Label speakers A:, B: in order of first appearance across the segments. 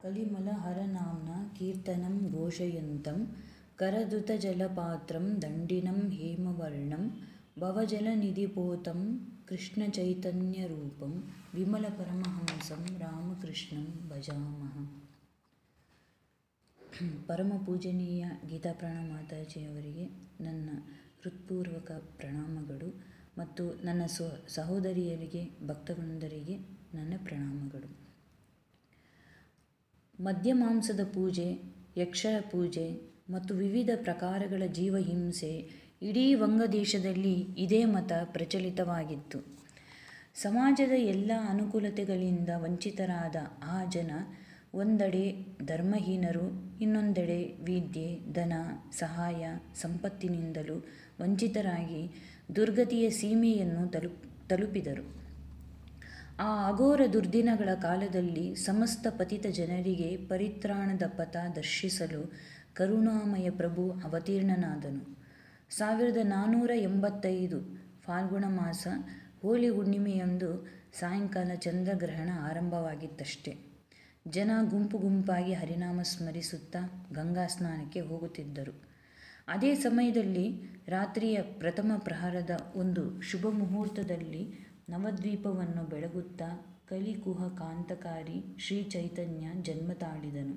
A: कलिमलहरनाम्ना कीर्तनं घोषयन्तं करदृतजलपात्रं दण्डिनं हेमवर्णं भवजलनिधिपोतं कृष्णचैतन्यरूपं विमलपरमहंसं ರಾಮಕೃಷ್ಣಂ ಭಜಾಮಹ ಪರಮ ಪೂಜನೀಯ ಗೀತಾ ಪ್ರಾಣ ಮಾತಾಜಿಯವರಿಗೆ ನನ್ನ ಹೃತ್ಪೂರ್ವಕ ಪ್ರಣಾಮಗಳು ಮತ್ತು ನನ್ನ ಸ್ವ ಸಹೋದರಿಯರಿಗೆ ಭಕ್ತವೃಂದರಿಗೆ ನನ್ನ ಪ್ರಣಾಮಗಳು ಮದ್ಯಮಾಂಸದ ಪೂಜೆ ಯಕ್ಷರ ಪೂಜೆ ಮತ್ತು ವಿವಿಧ ಪ್ರಕಾರಗಳ ಜೀವಹಿಂಸೆ ಇಡೀ ವಂಗದೇಶದಲ್ಲಿ ಇದೇ ಮತ ಪ್ರಚಲಿತವಾಗಿತ್ತು ಸಮಾಜದ ಎಲ್ಲ ಅನುಕೂಲತೆಗಳಿಂದ ವಂಚಿತರಾದ ಆ ಜನ ಒಂದೆಡೆ ಧರ್ಮಹೀನರು ಇನ್ನೊಂದೆಡೆ ವಿದ್ಯೆ ಧನ ಸಹಾಯ ಸಂಪತ್ತಿನಿಂದಲೂ ವಂಚಿತರಾಗಿ ದುರ್ಗತಿಯ ಸೀಮೆಯನ್ನು ತಲುಪ್ ತಲುಪಿದರು ಆ ಅಘೋರ ದುರ್ದಿನಗಳ ಕಾಲದಲ್ಲಿ ಸಮಸ್ತ ಪತಿತ ಜನರಿಗೆ ಪರಿತ್ರಾಣದ ಪಥ ದರ್ಶಿಸಲು ಕರುಣಾಮಯ ಪ್ರಭು ಅವತೀರ್ಣನಾದನು ಸಾವಿರದ ನಾನ್ನೂರ ಎಂಬತ್ತೈದು ಫಾಲ್ಗುಣ ಮಾಸ ಹೋಳಿ ಹುಣ್ಣಿಮೆಯಂದು ಸಾಯಂಕಾಲ ಚಂದ್ರಗ್ರಹಣ ಆರಂಭವಾಗಿತ್ತಷ್ಟೆ ಜನ ಗುಂಪು ಗುಂಪಾಗಿ ಹರಿನಾಮ ಸ್ಮರಿಸುತ್ತಾ ಗಂಗಾ ಸ್ನಾನಕ್ಕೆ ಹೋಗುತ್ತಿದ್ದರು ಅದೇ ಸಮಯದಲ್ಲಿ ರಾತ್ರಿಯ ಪ್ರಥಮ ಪ್ರಹರದ ಒಂದು ಶುಭ ಮುಹೂರ್ತದಲ್ಲಿ ನವದ್ವೀಪವನ್ನು ಬೆಳಗುತ್ತಾ ಕಲಿಕುಹ ಕಾಂತಕಾರಿ ಶ್ರೀ ಚೈತನ್ಯ ಜನ್ಮ ತಾಳಿದನು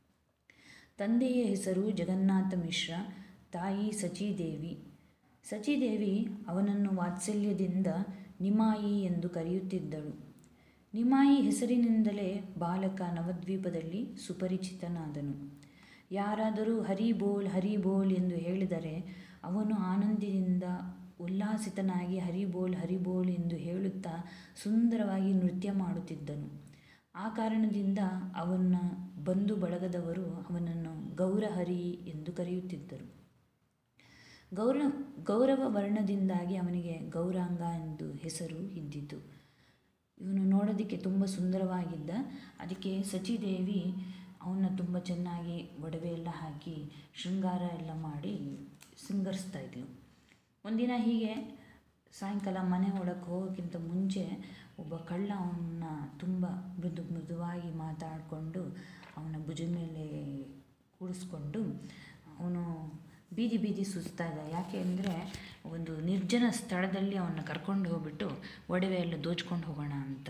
A: ತಂದೆಯ ಹೆಸರು ಜಗನ್ನಾಥ ಮಿಶ್ರ ತಾಯಿ ಸಚಿದೇವಿ ಸಚಿದೇವಿ ಅವನನ್ನು ವಾತ್ಸಲ್ಯದಿಂದ ನಿಮಾಯಿ ಎಂದು ಕರೆಯುತ್ತಿದ್ದಳು ನಿಮಾಯಿ ಹೆಸರಿನಿಂದಲೇ ಬಾಲಕ ನವದ್ವೀಪದಲ್ಲಿ ಸುಪರಿಚಿತನಾದನು ಯಾರಾದರೂ ಹರಿ ಬೋಲ್ ಹರಿ ಬೋಲ್ ಎಂದು ಹೇಳಿದರೆ ಅವನು ಆನಂದದಿಂದ ಉಲ್ಲಾಸಿತನಾಗಿ ಹರಿಬೋಲ್ ಹರಿಬೋಲ್ ಎಂದು ಹೇಳುತ್ತಾ ಸುಂದರವಾಗಿ ನೃತ್ಯ ಮಾಡುತ್ತಿದ್ದನು ಆ ಕಾರಣದಿಂದ ಅವನ ಬಂಧು ಬಳಗದವರು ಅವನನ್ನು ಗೌರಹರಿ ಎಂದು ಕರೆಯುತ್ತಿದ್ದರು ಗೌರ ಗೌರವ ವರ್ಣದಿಂದಾಗಿ ಅವನಿಗೆ ಗೌರಾಂಗ ಎಂದು ಹೆಸರು ಇದ್ದಿತು ಇವನು ನೋಡೋದಕ್ಕೆ ತುಂಬ ಸುಂದರವಾಗಿದ್ದ ಅದಕ್ಕೆ ಸಚಿದೇವಿ ಅವನ್ನ ತುಂಬ ಚೆನ್ನಾಗಿ ಒಡವೆ ಎಲ್ಲ ಹಾಕಿ ಶೃಂಗಾರ ಎಲ್ಲ ಮಾಡಿ ಸಿಂಗರಿಸ್ತಾ ಇದ್ಲು ಒಂದಿನ ಹೀಗೆ ಸಾಯಂಕಾಲ ಮನೆ ಒಳಗೆ ಹೋಗೋಕ್ಕಿಂತ ಮುಂಚೆ ಒಬ್ಬ ಕಳ್ಳ ಅವನ್ನ ತುಂಬ ಮೃದು ಮೃದುವಾಗಿ ಮಾತಾಡಿಕೊಂಡು ಅವನ ಭುಜ ಮೇಲೆ ಕೂಡಿಸ್ಕೊಂಡು ಅವನು ಬೀದಿ ಬೀದಿ ಸುಸ್ತಾ ಇದ್ದ ಯಾಕೆ ಅಂದರೆ ಒಂದು ನಿರ್ಜನ ಸ್ಥಳದಲ್ಲಿ ಅವನ್ನ ಕರ್ಕೊಂಡು ಹೋಗ್ಬಿಟ್ಟು ಒಡವೆ ಎಲ್ಲ ದೋಚ್ಕೊಂಡು ಹೋಗೋಣ ಅಂತ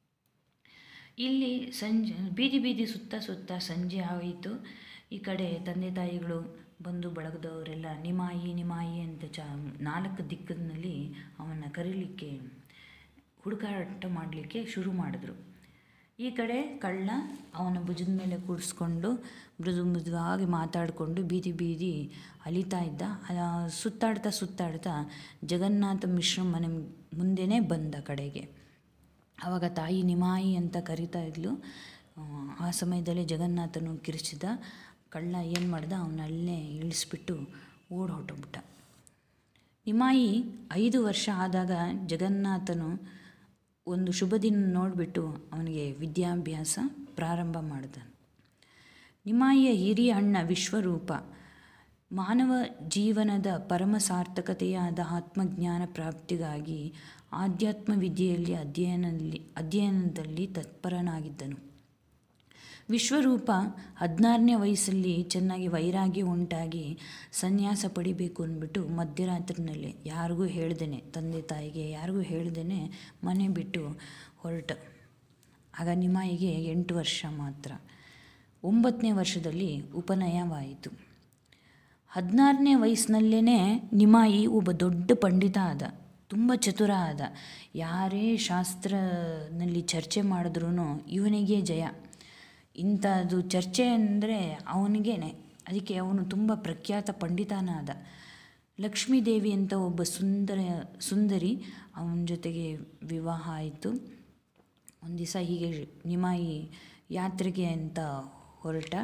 A: ಇಲ್ಲಿ ಸಂಜೆ ಬೀದಿ ಬೀದಿ ಸುತ್ತ ಸುತ್ತ ಸಂಜೆ ಆಯಿತು ಈ ಕಡೆ ತಂದೆ ತಾಯಿಗಳು ಬಂಧು ಬಳಗದವರೆಲ್ಲ ನಿಮಾಯಿ ನಿಮಾಯಿ ಅಂತ ಚ ನಾಲ್ಕು ದಿಕ್ಕಿನಲ್ಲಿ ಅವನ್ನ ಕರೀಲಿಕ್ಕೆ ಹುಡುಕಾಟ ಮಾಡಲಿಕ್ಕೆ ಶುರು ಮಾಡಿದ್ರು ಈ ಕಡೆ ಕಳ್ಳ ಅವನ ಭುಜದ ಮೇಲೆ ಕೂಡಿಸ್ಕೊಂಡು ಮೃದು ಮೃದುವಾಗಿ ಮಾತಾಡಿಕೊಂಡು ಬೀದಿ ಬೀದಿ ಅಲಿತಾ ಇದ್ದ ಸುತ್ತಾಡ್ತಾ ಸುತ್ತಾಡ್ತಾ ಜಗನ್ನಾಥ ಮಿಶ್ರ ಮನೆ ಮುಂದೆನೇ ಬಂದ ಕಡೆಗೆ ಆವಾಗ ತಾಯಿ ನಿಮಾಯಿ ಅಂತ ಕರಿತಾ ಇದ್ಲು ಆ ಸಮಯದಲ್ಲಿ ಜಗನ್ನಾಥನು ಕಿರಿಚಿದ ಕಳ್ಳ ಏನು ಮಾಡ್ದ ಅವನಲ್ಲೇ ಇಳಿಸ್ಬಿಟ್ಟು ಓಡ್ ಹೊಟ್ಟೋಗ್ಬಿಟ್ಟ ನಿಮಾಯಿ ಐದು ವರ್ಷ ಆದಾಗ ಜಗನ್ನಾಥನು ಒಂದು ಶುಭ ದಿನ ನೋಡಿಬಿಟ್ಟು ಅವನಿಗೆ ವಿದ್ಯಾಭ್ಯಾಸ ಪ್ರಾರಂಭ ಮಾಡಿದ ನಿಮಾಯಿಯ ಹಿರಿಯ ಅಣ್ಣ ವಿಶ್ವರೂಪ ಮಾನವ ಜೀವನದ ಪರಮ ಸಾರ್ಥಕತೆಯಾದ ಆತ್ಮಜ್ಞಾನ ಪ್ರಾಪ್ತಿಗಾಗಿ ಆಧ್ಯಾತ್ಮ ವಿದ್ಯೆಯಲ್ಲಿ ಅಧ್ಯಯನದಲ್ಲಿ ಅಧ್ಯಯನದಲ್ಲಿ ತತ್ಪರನಾಗಿದ್ದನು ವಿಶ್ವರೂಪ ಹದಿನಾರನೇ ವಯಸ್ಸಲ್ಲಿ ಚೆನ್ನಾಗಿ ವೈರಾಗ್ಯ ಉಂಟಾಗಿ ಸನ್ಯಾಸ ಪಡಿಬೇಕು ಅಂದ್ಬಿಟ್ಟು ಮಧ್ಯರಾತ್ರಿನಲ್ಲಿ ಯಾರಿಗೂ ಹೇಳ್ದೇನೆ ತಂದೆ ತಾಯಿಗೆ ಯಾರಿಗೂ ಹೇಳ್ದೇನೆ ಮನೆ ಬಿಟ್ಟು ಹೊರಟ ಆಗ ನಿಮಾಯಿಗೆ ಎಂಟು ವರ್ಷ ಮಾತ್ರ ಒಂಬತ್ತನೇ ವರ್ಷದಲ್ಲಿ ಉಪನಯವಾಯಿತು ಹದಿನಾರನೇ ವಯಸ್ಸಿನಲ್ಲೇ ನಿಮಾಯಿ ಒಬ್ಬ ದೊಡ್ಡ ಪಂಡಿತ ಆದ ತುಂಬ ಚತುರ ಆದ ಯಾರೇ ಶಾಸ್ತ್ರನಲ್ಲಿ ಚರ್ಚೆ ಮಾಡಿದ್ರೂ ಇವನಿಗೆ ಜಯ ಇಂಥದ್ದು ಚರ್ಚೆ ಅಂದರೆ ಅವನಿಗೇನೆ ಅದಕ್ಕೆ ಅವನು ತುಂಬ ಪ್ರಖ್ಯಾತ ಪಂಡಿತನಾದ ಲಕ್ಷ್ಮೀದೇವಿ ಅಂತ ಒಬ್ಬ ಸುಂದರ ಸುಂದರಿ ಅವನ ಜೊತೆಗೆ ವಿವಾಹ ಆಯಿತು ಒಂದು ದಿವಸ ಹೀಗೆ ನಿಮಾಯಿ ಯಾತ್ರೆಗೆ ಅಂತ ಹೊರಟ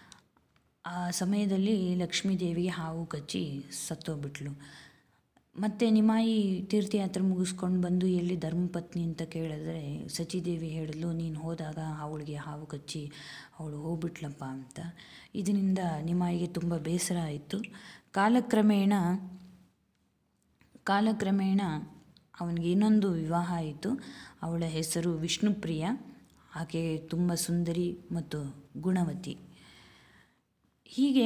A: ಆ ಸಮಯದಲ್ಲಿ ಲಕ್ಷ್ಮೀದೇವಿಗೆ ಹಾವು ಕಚ್ಚಿ ಸತ್ತೋಗ್ಬಿಟ್ಲು ಮತ್ತು ನಿಮಾಯಿ ತೀರ್ಥಯಾತ್ರೆ ಮುಗಿಸ್ಕೊಂಡು ಬಂದು ಎಲ್ಲಿ ಧರ್ಮಪತ್ನಿ ಅಂತ ಕೇಳಿದ್ರೆ ಸಚಿದೇವಿ ಹೇಳಿದ್ಲು ನೀನು ಹೋದಾಗ ಅವಳಿಗೆ ಹಾವು ಕಚ್ಚಿ ಅವಳು ಹೋಗ್ಬಿಟ್ಲಪ್ಪ ಅಂತ ಇದರಿಂದ ನಿಮಾಯಿಗೆ ತುಂಬ ಬೇಸರ ಆಯಿತು ಕಾಲಕ್ರಮೇಣ ಕಾಲಕ್ರಮೇಣ ಅವನಿಗೆ ಇನ್ನೊಂದು ವಿವಾಹ ಆಯಿತು ಅವಳ ಹೆಸರು ವಿಷ್ಣುಪ್ರಿಯ ಆಕೆ ತುಂಬ ಸುಂದರಿ ಮತ್ತು ಗುಣವತಿ ಹೀಗೆ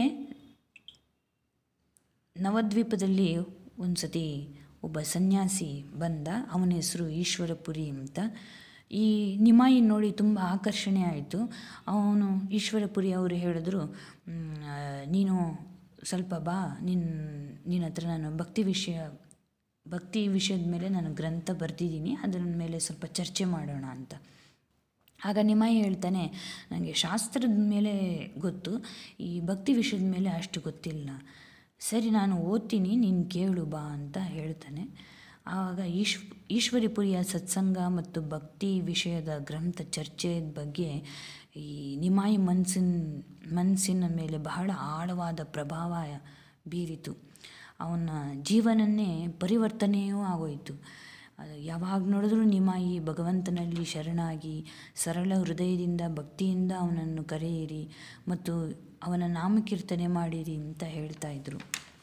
A: ನವದ್ವೀಪದಲ್ಲಿ ಒಂದು ಸತಿ ಒಬ್ಬ ಸನ್ಯಾಸಿ ಬಂದ ಅವನ ಹೆಸರು ಈಶ್ವರಪುರಿ ಅಂತ ಈ ನಿಮಾಯಿ ನೋಡಿ ತುಂಬ ಆಕರ್ಷಣೆ ಆಯಿತು ಅವನು ಈಶ್ವರಪುರಿ ಅವರು ಹೇಳಿದ್ರು "ಮ್, ಆ, ನೀನು ಸ್ವಲ್ಪ ಬಾ ನಿನ್ನ ನಿನ್ನ ಹತ್ರ ನಾನು ಭಕ್ತಿ ವಿಷಯ ಭಕ್ತಿ ವಿಷಯದ ಮೇಲೆ ನಾನು ಗ್ರಂಥ ಬರೆದಿದ್ದೀನಿ ಅದರ ಮೇಲೆ ಸ್ವಲ್ಪ ಚರ್ಚೆ ಮಾಡೋಣ ಅಂತ ಆಗ ನಿಮಾಯಿ ಹೇಳ್ತಾನೆ ನನಗೆ ಶಾಸ್ತ್ರದ ಮೇಲೆ ಗೊತ್ತು ಈ ಭಕ್ತಿ ವಿಷಯದ ಮೇಲೆ ಅಷ್ಟು ಗೊತ್ತಿಲ್ಲ ಸರಿ ನಾನು ಓದ್ತೀನಿ ನೀನು ಕೇಳು ಬಾ ಅಂತ ಹೇಳ್ತಾನೆ ಆವಾಗ ಈಶ್ ಈಶ್ವರಿಪುರಿಯ ಸತ್ಸಂಗ ಮತ್ತು ಭಕ್ತಿ ವಿಷಯದ ಗ್ರಂಥ ಚರ್ಚೆಯ ಬಗ್ಗೆ ಈ ನಿಮಾಯಿ ಮನಸ್ಸಿನ ಮನಸ್ಸಿನ ಮೇಲೆ ಬಹಳ ಆಳವಾದ ಪ್ರಭಾವ ಬೀರಿತು ಅವನ ಜೀವನನ್ನೇ ಪರಿವರ್ತನೆಯೂ ಆಗೋಯಿತು ಅದು ಯಾವಾಗ ನೋಡಿದ್ರೂ ನಿಮಾಯಿ ಭಗವಂತನಲ್ಲಿ ಶರಣಾಗಿ ಸರಳ ಹೃದಯದಿಂದ ಭಕ್ತಿಯಿಂದ ಅವನನ್ನು ಕರೆಯಿರಿ ಮತ್ತು ಅವನ ನಾಮಕೀರ್ತನೆ ಮಾಡಿರಿ ಅಂತ ಹೇಳ್ತಾ ಇದ್ರು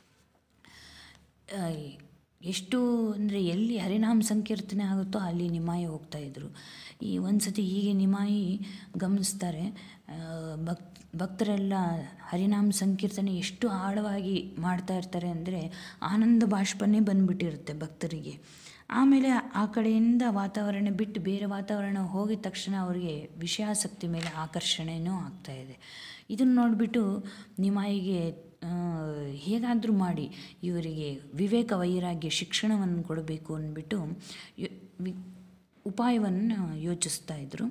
A: ಆ, ಎಷ್ಟು ಅಂದರೆ ಎಲ್ಲಿ ಹರಿನಾಮ ಸಂಕೀರ್ತನೆ ಆಗುತ್ತೋ ಅಲ್ಲಿ ನಿಮಾಯಿ ಹೋಗ್ತಾಯಿದ್ರು ಈ ಒಂದು ಸತಿ ಹೀಗೆ ನಿಮಾಯಿ ಗಮನಿಸ್ತಾರೆ ಆ, ಭಕ್ ಭಕ್ತರೆಲ್ಲ ಹರಿನಾಮ ಸಂಕೀರ್ತನೆ ಎಷ್ಟು ಆಳವಾಗಿ ಮಾಡ್ತಾ ಇರ್ತಾರೆ ಅಂದರೆ ಆನಂದ ಬಾಷ್ಪನೇ ಬಂದ್ಬಿಟ್ಟಿರುತ್ತೆ ಭಕ್ತರಿಗೆ ಆಮೇಲೆ ಆ ಕಡೆಯಿಂದ ವಾತಾವರಣ ಬಿಟ್ಟು ಬೇರೆ ವಾತಾವರಣ ಹೋಗಿದ ತಕ್ಷಣ ಅವರಿಗೆ ವಿಷಯಾಸಕ್ತಿ ಮೇಲೆ ಆಕರ್ಷಣೆಯೂ ಆಗ್ತಾ ಇದೆ ಇದನ್ನು ನೋಡಿಬಿಟ್ಟು ನಿಮಾಯಿಗೆ ಹೇಗಾದರೂ ಮಾಡಿ ಇವರಿಗೆ ವಿವೇಕ ವೈರಾಗ್ಯ ಶಿಕ್ಷಣವನ್ನು ಕೊಡಬೇಕು ಅಂದ್ಬಿಟ್ಟು ಯೊ- ವಿ- ಉಪಾಯವನ್ನು ಯೋಚಿಸ್ತಾ ಇದ್ದರು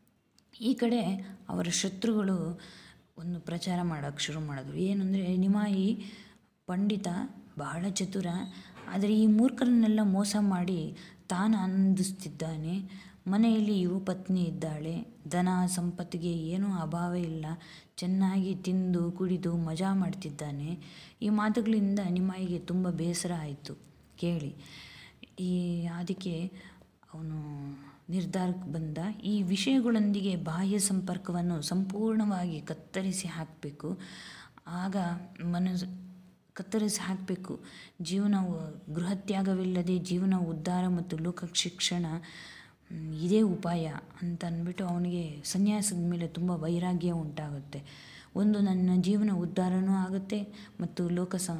A: ಈ ಕಡೆ ಅವರ ಶತ್ರುಗಳು ಒಂದು ಪ್ರಚಾರ ಮಾಡೋಕ್ಕೆ ಶುರು ಮಾಡಿದ್ರು ಏನಂದರೆ ನಿಮಾಯಿ ಪಂಡಿತ ಬಹಳ ಚತುರ ಆದರೆ ಈ ಮೂರ್ಖರನ್ನೆಲ್ಲ ಮೋಸ ಮಾಡಿ ತಾನು ಆನಂದಿಸ್ತಿದ್ದಾನೆ ಮನೆಯಲ್ಲಿ ಯುವ ಪತ್ನಿ ಇದ್ದಾಳೆ ಧನ ಸಂಪತ್ತಿಗೆ ಏನೂ ಅಭಾವ ಇಲ್ಲ ಚೆನ್ನಾಗಿ ತಿಂದು ಕುಡಿದು ಮಜಾ ಮಾಡ್ತಿದ್ದಾನೆ ಈ ಮಾತುಗಳಿಂದ ನಿಮಾಯಿಗೆ ತುಂಬ ಬೇಸರ ಆಯಿತು ಕೇಳಿ ಈ ಅದಕ್ಕೆ ಅವನು ನಿರ್ಧಾರಕ್ಕೆ ಬಂದ ಈ ವಿಷಯಗಳೊಂದಿಗೆ ಬಾಹ್ಯ ಸಂಪರ್ಕವನ್ನು ಸಂಪೂರ್ಣವಾಗಿ ಕತ್ತರಿಸಿ ಹಾಕಬೇಕು ಆಗ ಮನಸ್ಸು ಕತ್ತರಿಸಿ ಹಾಕಬೇಕು ಜೀವನ ಗೃಹತ್ಯಾಗವಿಲ್ಲದೆ ಜೀವನ ಉದ್ಧಾರ ಮತ್ತು ಲೋಕ ಶಿಕ್ಷಣ ಮ್, ಇದೇ ಉಪಾಯ ಅಂತ ಅಂದ್ಬಿಟ್ಟು ಅವನಿಗೆ ಸನ್ಯಾಸದ ಮೇಲೆ ತುಂಬ ವೈರಾಗ್ಯ ಉಂಟಾಗುತ್ತೆ ಒಂದು ನನ್ನ ಜೀವನ ಉದ್ಧಾರನೂ ಆಗುತ್ತೆ ಮತ್ತು ಲೋಕ ಸ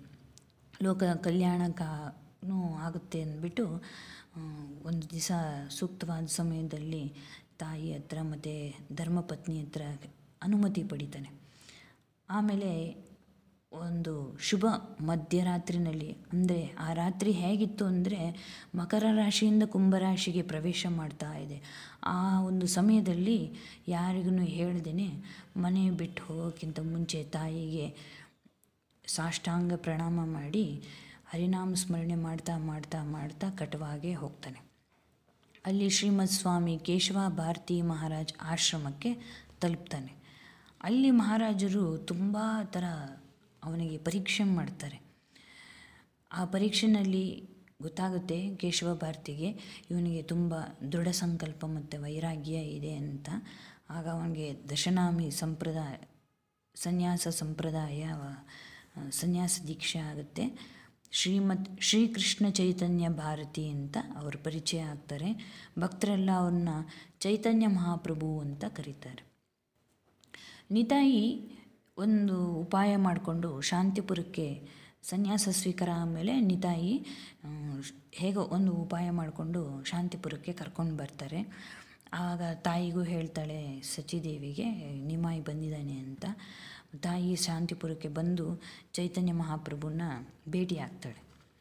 A: ಲೋಕ ಕಲ್ಯಾಣಕ್ಕೂ ಆಗುತ್ತೆ ಅಂದ್ಬಿಟ್ಟು ಆ, ಒಂದು ದಿವಸ ಸೂಕ್ತವಾದ ಸಮಯದಲ್ಲಿ ತಾಯಿ ಹತ್ರ ಮತ್ತು ಧರ್ಮಪತ್ನಿ ಹತ್ರ ಅನುಮತಿ ಪಡಿತಾನೆ ಆಮೇಲೆ ಒಂದು ಶುಭ ಮಧ್ಯರಾತ್ರಿನಲ್ಲಿ ಅಂದರೆ ಆ ರಾತ್ರಿ ಹೇಗಿತ್ತು ಅಂದರೆ ಮಕರ ರಾಶಿಯಿಂದ ಕುಂಭರಾಶಿಗೆ ಪ್ರವೇಶ ಮಾಡ್ತಾ ಇದೆ ಆ ಒಂದು ಸಮಯದಲ್ಲಿ ಯಾರಿಗೂ ಹೇಳ್ದೇನೆ ಮನೆ ಬಿಟ್ಟು ಹೋಗೋಕ್ಕಿಂತ ಮುಂಚೆ ತಾಯಿಗೆ ಸಾಷ್ಟಾಂಗ ಪ್ರಣಾಮ ಮಾಡಿ ಹರಿನಾಮ ಸ್ಮರಣೆ ಮಾಡ್ತಾ ಮಾಡ್ತಾ ಮಾಡ್ತಾ ಕಟವಾಗೆ ಹೋಗ್ತಾನೆ ಅಲ್ಲಿ ಶ್ರೀಮದ್ ಸ್ವಾಮಿ ಕೇಶವ ಭಾರತಿ ಮಹಾರಾಜ್ ಆಶ್ರಮಕ್ಕೆ ತಲುಪ್ತಾನೆ ಅಲ್ಲಿ ಮಹಾರಾಜರು ತುಂಬ ಥರ ಅವನಿಗೆ ಪರೀಕ್ಷೆ ಮಾಡ್ತಾರೆ ಆ ಪರೀಕ್ಷೆನಲ್ಲಿ ಗೊತ್ತಾಗುತ್ತೆ ಕೇಶವ ಭಾರತಿಗೆ ಇವನಿಗೆ ತುಂಬ ದೃಢ ಸಂಕಲ್ಪ ಮತ್ತು ವೈರಾಗ್ಯ ಇದೆ ಅಂತ ಆಗ ಅವನಿಗೆ ದಶನಾಮಿ ಸಂಪ್ರದಾಯ ಸನ್ಯಾಸ ಸಂಪ್ರದಾಯ ಆ, ಸನ್ಯಾಸ ದೀಕ್ಷೆ ಆಗುತ್ತೆ ಶ್ರೀಮತ್ ಶ್ರೀಕೃಷ್ಣ ಚೈತನ್ಯ ಭಾರತಿ ಅಂತ ಅವರು ಪರಿಚಯ ಆಗ್ತಾರೆ ಭಕ್ತರೆಲ್ಲ ಅವ್ರನ್ನ ಚೈತನ್ಯ ಮಹಾಪ್ರಭು ಅಂತ ಕರೀತಾರೆ ನಿತಾಯಿ ಒಂದು ಉಪಾಯ ಮಾಡಿಕೊಂಡು ಶಾಂತಿಪುರಕ್ಕೆ ಸನ್ಯಾಸ ಸ್ವೀಕಾರ ಆದಮೇಲೆ ನಿತಾಯಿ ಆ, ಹೇಗೋ ಒಂದು ಉಪಾಯ ಮಾಡಿಕೊಂಡು ಶಾಂತಿಪುರಕ್ಕೆ ಕರ್ಕೊಂಡು ಬರ್ತಾರೆ ಆಗ ತಾಯಿಗೂ ಹೇಳ್ತಾಳೆ ಸಚಿದೇವಿಗೆ ನಿಮಾಯಿ ಬಂದಿದ್ದಾನೆ ಅಂತ ತಾಯಿ ಶಾಂತಿಪುರಕ್ಕೆ ಬಂದು ಚೈತನ್ಯ ಮಹಾಪ್ರಭುನ ಭೇಟಿ ಆಗ್ತಾಳೆ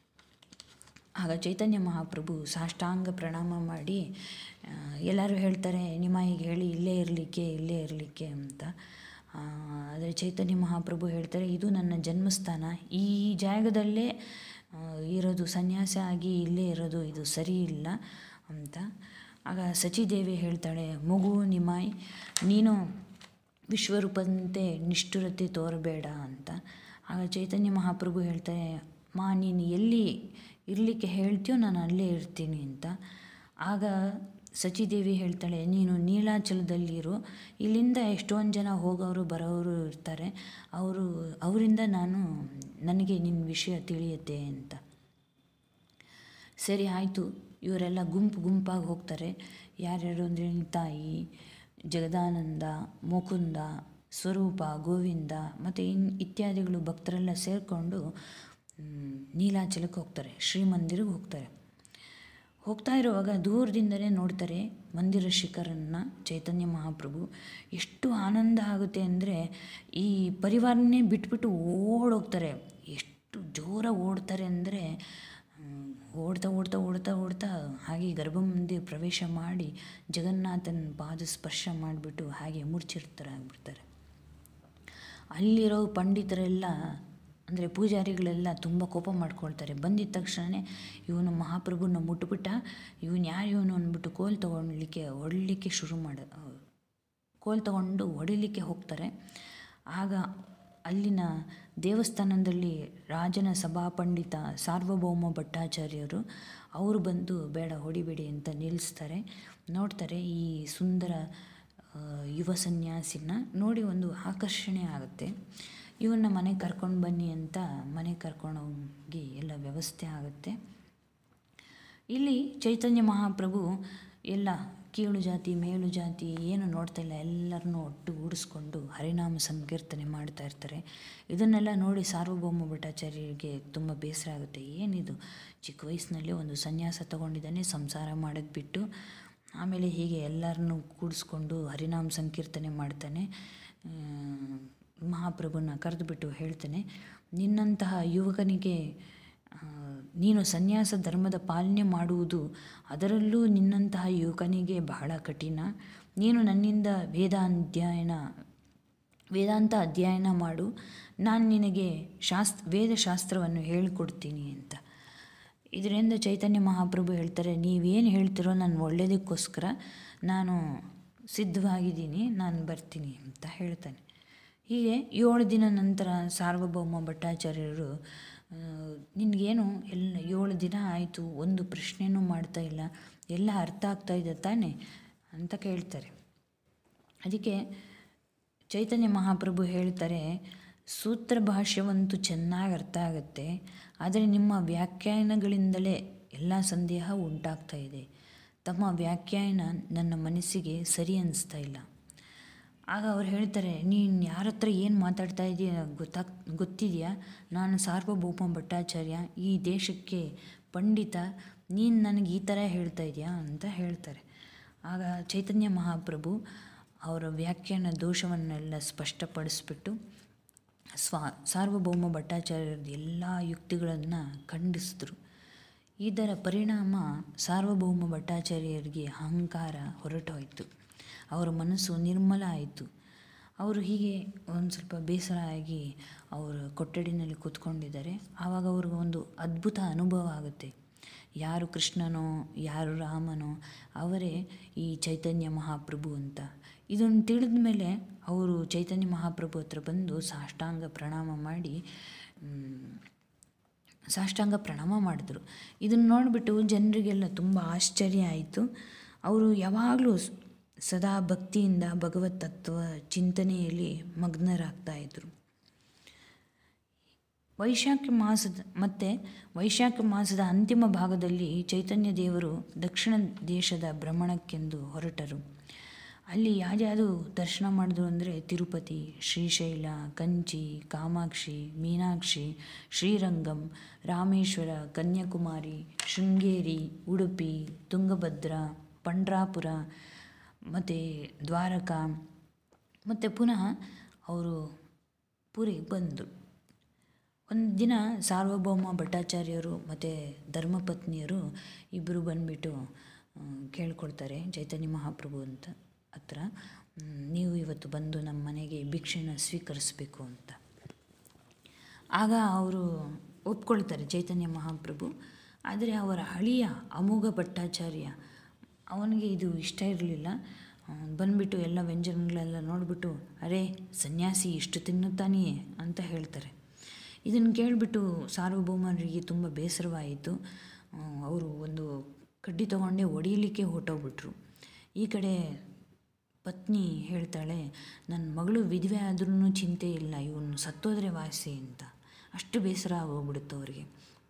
A: ಆಗ ಚೈತನ್ಯ ಮಹಾಪ್ರಭು ಸಾಷ್ಟಾಂಗ ಪ್ರಣಾಮ ಮಾಡಿ ಆ, ಎಲ್ಲರೂ ಹೇಳ್ತಾರೆ ನಿಮಾಯಿಗೆ ಹೇಳಿ ಇಲ್ಲೇ ಇರಲಿಕ್ಕೆ ಇಲ್ಲೇ ಇರಲಿಕ್ಕೆ ಅಂತ ಆ, ಆದರೆ ಚೈತನ್ಯ ಮಹಾಪ್ರಭು ಹೇಳ್ತಾರೆ ಇದು ನನ್ನ ಜನ್ಮಸ್ಥಾನ ಈ ಜಾಗದಲ್ಲೇ ಆ, ಇರೋದು ಸನ್ಯಾಸ ಆಗಿ ಇಲ್ಲೇ ಇರೋದು ಇದು ಸರಿ ಇಲ್ಲ ಅಂತ ಆಗ ಸಚಿದೇವಿ ಹೇಳ್ತಾಳೆ ಮಗು ನಿಮಾಯ್ ನೀನು ವಿಶ್ವರೂಪದಂತೆ ನಿಷ್ಠುರತೆ ತೋರಬೇಡ ಅಂತ ಆಗ ಚೈತನ್ಯ ಮಹಾಪ್ರಭು ಹೇಳ್ತಾರೆ ಮಾ ನೀನು ಎಲ್ಲಿ ಇರಲಿಕ್ಕೆ ಹೇಳ್ತೀಯೋ ನಾನು ಅಲ್ಲೇ ಇರ್ತೀನಿ ಅಂತ ಆಗ ಸಚಿದೇವಿ ಹೇಳ್ತಾಳೆ ನೀನು ನೀಲಾಚಲದಲ್ಲಿರು ಇಲ್ಲಿಂದ ಎಷ್ಟೊಂದು ಜನ ಹೋಗೋರು ಬರೋರು ಇರ್ತಾರೆ ಅವರು ಅವರಿಂದ ನಾನು ನನಗೆ ನಿನ್ನ ವಿಷಯ ತಿಳಿಯುತ್ತೆ ಅಂತ ಸರಿ ಆಯಿತು ಇವರೆಲ್ಲ ಗುಂಪು ಗುಂಪಾಗಿ ಹೋಗ್ತಾರೆ ಯಾರ್ಯಾರು ಅಂದರೆ ತಾಯಿ ಜಗದಾನಂದ ಮುಕುಂದ ಸ್ವರೂಪ ಗೋವಿಂದ ಮತ್ತು ಇನ್ ಇತ್ಯಾದಿಗಳು ಭಕ್ತರೆಲ್ಲ ಸೇರಿಕೊಂಡು ನೀಲಾಚಲಕ್ಕೆ ಹೋಗ್ತಾರೆ ಶ್ರೀಮಂದಿರಿಗೆ ಹೋಗ್ತಾರೆ ಹೋಗ್ತಾ ಇರುವಾಗ ದೂರದಿಂದಲೇ ನೋಡ್ತಾರೆ ಮಂದಿರ ಶಿಖರನ್ನು ಚೈತನ್ಯ ಮಹಾಪ್ರಭು ಎಷ್ಟು ಆನಂದ ಆಗುತ್ತೆ ಅಂದರೆ ಈ ಪರಿವಾರನೇ ಬಿಟ್ಬಿಟ್ಟು ಓಡೋಗ್ತಾರೆ ಎಷ್ಟು ಜೋರಾಗಿ ಓಡ್ತಾರೆ ಅಂದರೆ ಓಡ್ತಾ ಓಡ್ತಾ ಓಡ್ತಾ ಓಡ್ತಾ ಹಾಗೆ ಗರ್ಭಮಂದಿರ ಪ್ರವೇಶ ಮಾಡಿ ಜಗನ್ನಾಥನ ಪಾದ ಸ್ಪರ್ಶ ಮಾಡಿಬಿಟ್ಟು ಹಾಗೆ ಮೂರ್ಛಿರ್ತಾರೆ ಆಗ್ಬಿಡ್ತಾರೆ ಅಲ್ಲಿರೋ ಪಂಡಿತರೆಲ್ಲ ಅಂದರೆ ಪೂಜಾರಿಗಳೆಲ್ಲ ತುಂಬ ಕೋಪ ಮಾಡ್ಕೊಳ್ತಾರೆ ಬಂದಿದ್ದ ತಕ್ಷಣವೇ ಇವನು ಮಹಾಪ್ರಭುನ ಮುಟ್ಬಿಟ್ಟ ಇವನು ಯಾರು ಇವನು ಅಂದ್ಬಿಟ್ಟು ಕೋಲ್ ತೊಗೊಳ್ಲಿಕ್ಕೆ ಹೊಡಲಿಕ್ಕೆ ಶುರು ಮಾಡ ಕೋಲ್ ತಗೊಂಡು ಹೊಡಿಲಿಕ್ಕೆ ಹೋಗ್ತಾರೆ ಆಗ ಅಲ್ಲಿನ ದೇವಸ್ಥಾನದಲ್ಲಿ ರಾಜನ ಸಭಾ ಪಂಡಿತ ಸಾರ್ವಭೌಮ ಭಟ್ಟಾಚಾರ್ಯರು ಅವರು ಬಂದು ಬೇಡ ಹೊಡಿಬೇಡಿ ಅಂತ ನಿಲ್ಲಿಸ್ತಾರೆ ನೋಡ್ತಾರೆ ಈ ಸುಂದರ ಯುವ ಸನ್ಯಾಸಿನ ನೋಡಿ ಒಂದು ಆಕರ್ಷಣೆ ಆಗುತ್ತೆ ಇವನ್ನ ಮನೆಗೆ ಕರ್ಕೊಂಡು ಬನ್ನಿ ಅಂತ ಮನೆಗೆ ಕರ್ಕೊಂಡೋಗಿ ಎಲ್ಲ ವ್ಯವಸ್ಥೆ ಆಗುತ್ತೆ ಇಲ್ಲಿ ಚೈತನ್ಯ ಮಹಾಪ್ರಭು ಎಲ್ಲ ಕೀಳು ಜಾತಿ ಮೇಲು ಜಾತಿ ಏನು ನೋಡ್ತಾ ಇಲ್ಲ ಎಲ್ಲರನ್ನೂ ಒಟ್ಟುಗೂಡಿಸ್ಕೊಂಡು ಹರಿನಾಮ ಸಂಕೀರ್ತನೆ ಮಾಡ್ತಾ ಇರ್ತಾರೆ ಇದನ್ನೆಲ್ಲ ನೋಡಿ ಸಾರ್ವಭೌಮ ಭಟ್ಟಾಚಾರ್ಯರಿಗೆ ತುಂಬ ಬೇಸರ ಆಗುತ್ತೆ ಏನಿದು ಚಿಕ್ಕ ವಯಸ್ಸಿನಲ್ಲಿ ಒಂದು ಸನ್ಯಾಸ ತಗೊಂಡಿದ್ದಾನೆ ಸಂಸಾರ ಮಾಡೋದು ಬಿಟ್ಟು ಆಮೇಲೆ ಹೀಗೆ ಎಲ್ಲರನ್ನೂ ಕೂಡಿಸ್ಕೊಂಡು ಹರಿನಾಮ ಸಂಕೀರ್ತನೆ ಮಾಡ್ತಾನೆ ಮಹಾಪ್ರಭುನ ಕರೆದುಬಿಟ್ಟು ಹೇಳ್ತಾನೆ ನಿನ್ನಂತಹ ಯುವಕನಿಗೆ ನೀನು ಸನ್ಯಾಸ ಧರ್ಮದ ಪಾಲನೆ ಮಾಡುವುದು ಅದರಲ್ಲೂ ನಿನ್ನಂತಹ ಯುವಕನಿಗೆ ಬಹಳ ಕಠಿಣ ನೀನು ನನ್ನಿಂದ ವೇದಾಧ್ಯಯನ ವೇದಾಂತ ಅಧ್ಯಯನ ಮಾಡು ನಾನು ನಿನಗೆ ಶಾಸ್ತ್ರ ವೇದಶಾಸ್ತ್ರವನ್ನು ಹೇಳಿಕೊಡ್ತೀನಿ ಅಂತ ಇದರಿಂದ ಚೈತನ್ಯ ಮಹಾಪ್ರಭು ಹೇಳ್ತಾರೆ ನೀವೇನು ಹೇಳ್ತಿರೋ ನಾನು ಒಳ್ಳೆಯದಕ್ಕೋಸ್ಕರ ನಾನು ಸಿದ್ಧವಾಗಿದ್ದೀನಿ ನಾನು ಬರ್ತೀನಿ ಅಂತ ಹೇಳ್ತಾನೆ ಹೀಗೆ ಏಳು ದಿನ ನಂತರ ಸಾರ್ವಭೌಮ ಭಟ್ಟಾಚಾರ್ಯರು ನಿನಗೇನು ಎಲ್ಲ ಏಳು ದಿನ ಆಯಿತು ಒಂದು ಪ್ರಶ್ನೆನೂ ಮಾಡ್ತಾ ಇಲ್ಲ ಎಲ್ಲ ಅರ್ಥ ಆಗ್ತಾ ಇದೆ ತಾನೆ ಅಂತ ಕೇಳ್ತಾರೆ ಅದಕ್ಕೆ ಚೈತನ್ಯ ಮಹಾಪ್ರಭು ಹೇಳ್ತಾರೆ ಸೂತ್ರ ಭಾಷ್ಯವಂತೂ ಚೆನ್ನಾಗಿ ಅರ್ಥ ಆಗುತ್ತೆ ಆದರೆ ನಿಮ್ಮ ವ್ಯಾಖ್ಯಾನಗಳಿಂದಲೇ ಎಲ್ಲ ಸಂದೇಹ ಉಂಟಾಗ್ತಾ ಇದೆ ತಮ್ಮ ವ್ಯಾಖ್ಯಾನ ನನ್ನ ಮನಸ್ಸಿಗೆ ಸರಿ ಅನ್ನಿಸ್ತಾ ಇಲ್ಲ ಆಗ ಅವ್ರು ಹೇಳ್ತಾರೆ ನೀನು ಯಾರ ಹತ್ರ ಏನು ಮಾತಾಡ್ತಾ ಇದೆಯಾ ಗೊತ್ತಾಗ್ ಗೊತ್ತಿದೆಯಾ ನಾನು ಸಾರ್ವಭೌಮ ಭಟ್ಟಾಚಾರ್ಯ ಈ ದೇಶಕ್ಕೆ ಪಂಡಿತ ನೀನು ನನಗೆ ಈ ಥರ ಹೇಳ್ತಾ ಇದೆಯಾ ಅಂತ ಹೇಳ್ತಾರೆ ಆಗ ಚೈತನ್ಯ ಮಹಾಪ್ರಭು ಅವರ ವ್ಯಾಖ್ಯಾನ ದೋಷವನ್ನೆಲ್ಲ ಸ್ಪಷ್ಟಪಡಿಸ್ಬಿಟ್ಟು ಸ್ವ ಸಾರ್ವಭೌಮ ಭಟ್ಟಾಚಾರ್ಯರದ ಎಲ್ಲ ಯುಕ್ತಿಗಳನ್ನು ಖಂಡಿಸಿದ್ರು ಇದರ ಪರಿಣಾಮ ಸಾರ್ವಭೌಮ ಭಟ್ಟಾಚಾರ್ಯರಿಗೆ ಅಹಂಕಾರ ಹೊರಟೋಯ್ತು ಅವರ ಮನಸ್ಸು ನಿರ್ಮಲ ಆಯಿತು ಅವರು ಹೀಗೆ ಒಂದು ಸ್ವಲ್ಪ ಬೇಸರ ಆಗಿ ಅವರು ಕೊಠಡಿನಲ್ಲಿ ಕೂತ್ಕೊಂಡಿದ್ದಾರೆ ಆವಾಗ ಅವ್ರಿಗೆ ಒಂದು ಅದ್ಭುತ ಅನುಭವ ಆಗುತ್ತೆ ಯಾರು ಕೃಷ್ಣನೋ ಯಾರು ರಾಮನೋ ಅವರೇ ಈ ಚೈತನ್ಯ ಮಹಾಪ್ರಭು ಅಂತ ಇದನ್ನು ತಿಳಿದ ಮೇಲೆ ಅವರು ಚೈತನ್ಯ ಮಹಾಪ್ರಭು ಹತ್ರ ಬಂದು ಸಾಷ್ಟಾಂಗ ಪ್ರಣಾಮ ಮಾಡಿ ಸಾಷ್ಟಾಂಗ ಪ್ರಣಾಮ ಮಾಡಿದ್ರು ಇದನ್ನು ನೋಡಿಬಿಟ್ಟು ಜನರಿಗೆಲ್ಲ ತುಂಬ ಆಶ್ಚರ್ಯ ಆಯಿತು ಅವರು ಯಾವಾಗಲೂ ಸದಾ ಭಕ್ತಿಯಿಂದ ಭಗವತ್ ತತ್ವ ಚಿಂತನೆಯಲ್ಲಿ ಮಗ್ನರಾಗ್ತಾ ಇದ್ದರು ವೈಶಾಖ ಮಾಸದ ಮತ್ತು ವೈಶಾಖ ಮಾಸದ ಅಂತಿಮ ಭಾಗದಲ್ಲಿ ಚೈತನ್ಯ ದೇವರು ದಕ್ಷಿಣ ದೇಶದ ಭ್ರಮಣಕ್ಕೆಂದು ಹೊರಟರು ಅಲ್ಲಿ ಯಾವ್ಯಾವುದು ದರ್ಶನ ಮಾಡಿದ್ರು ಅಂದರೆ ತಿರುಪತಿ ಶ್ರೀಶೈಲ ಕಂಚಿ ಕಾಮಾಕ್ಷಿ ಮೀನಾಕ್ಷಿ ಶ್ರೀರಂಗಂ ರಾಮೇಶ್ವರ ಕನ್ಯಾಕುಮಾರಿ ಶೃಂಗೇರಿ ಉಡುಪಿ ತುಂಗಭದ್ರ ಪಂಡ್ರಾಪುರ ಮತ್ತು ದ್ವಾರಕಾ ಮತ್ತು ಪುನಃ ಅವರು ಪುರಿಗೆ ಬಂದರು ಒಂದು ದಿನ ಸಾರ್ವಭೌಮ ಭಟ್ಟಾಚಾರ್ಯರು ಮತ್ತು ಧರ್ಮಪತ್ನಿಯರು ಇಬ್ಬರು ಬಂದುಬಿಟ್ಟು ಕೇಳ್ಕೊಳ್ತಾರೆ ಚೈತನ್ಯ ಮಹಾಪ್ರಭು ಅಂತ ಹತ್ರ ನೀವು ಇವತ್ತು ಬಂದು ನಮ್ಮ ಮನೆಗೆ ಭಿಕ್ಷೆನ ಸ್ವೀಕರಿಸಬೇಕು ಅಂತ ಆಗ ಅವರು ಒಪ್ಕೊಳ್ತಾರೆ ಚೈತನ್ಯ ಮಹಾಪ್ರಭು ಆದರೆ ಅವರ ಹಳಿಯ ಅಮೋಘ ಭಟ್ಟಾಚಾರ್ಯ ಅವನಿಗೆ ಇದು ಇಷ್ಟ ಇರಲಿಲ್ಲ ಬಂದುಬಿಟ್ಟು ಎಲ್ಲ ವ್ಯಂಜನಗಳೆಲ್ಲ ನೋಡಿಬಿಟ್ಟು ಅರೇ ಸನ್ಯಾಸಿ ಇಷ್ಟು ತಿನ್ನುತ್ತಾನೆಯೇ ಅಂತ ಹೇಳ್ತಾರೆ ಇದನ್ನು ಕೇಳಿಬಿಟ್ಟು ಸಾರ್ವಭೌಮರಿಗೆ ತುಂಬ ಬೇಸರವಾಯಿತು ಅವರು ಒಂದು ಕಡ್ಡಿ ತೊಗೊಂಡೇ ಹೊಡೀಲಿಕ್ಕೆ ಹೊರಟೋಗ್ಬಿಟ್ರು ಈ ಕಡೆ ಪತ್ನಿ ಹೇಳ್ತಾಳೆ ನನ್ನ ಮಗಳು ವಿಧವೆ ಆದ್ರೂ ಚಿಂತೆ ಇಲ್ಲ ಇವನು ಸತ್ತೋದ್ರೆ ವಾಸಿ ಅಂತ ಅಷ್ಟು ಬೇಸರ ಆಗೋಗ್ಬಿಡುತ್ತೆ ಅವರಿಗೆ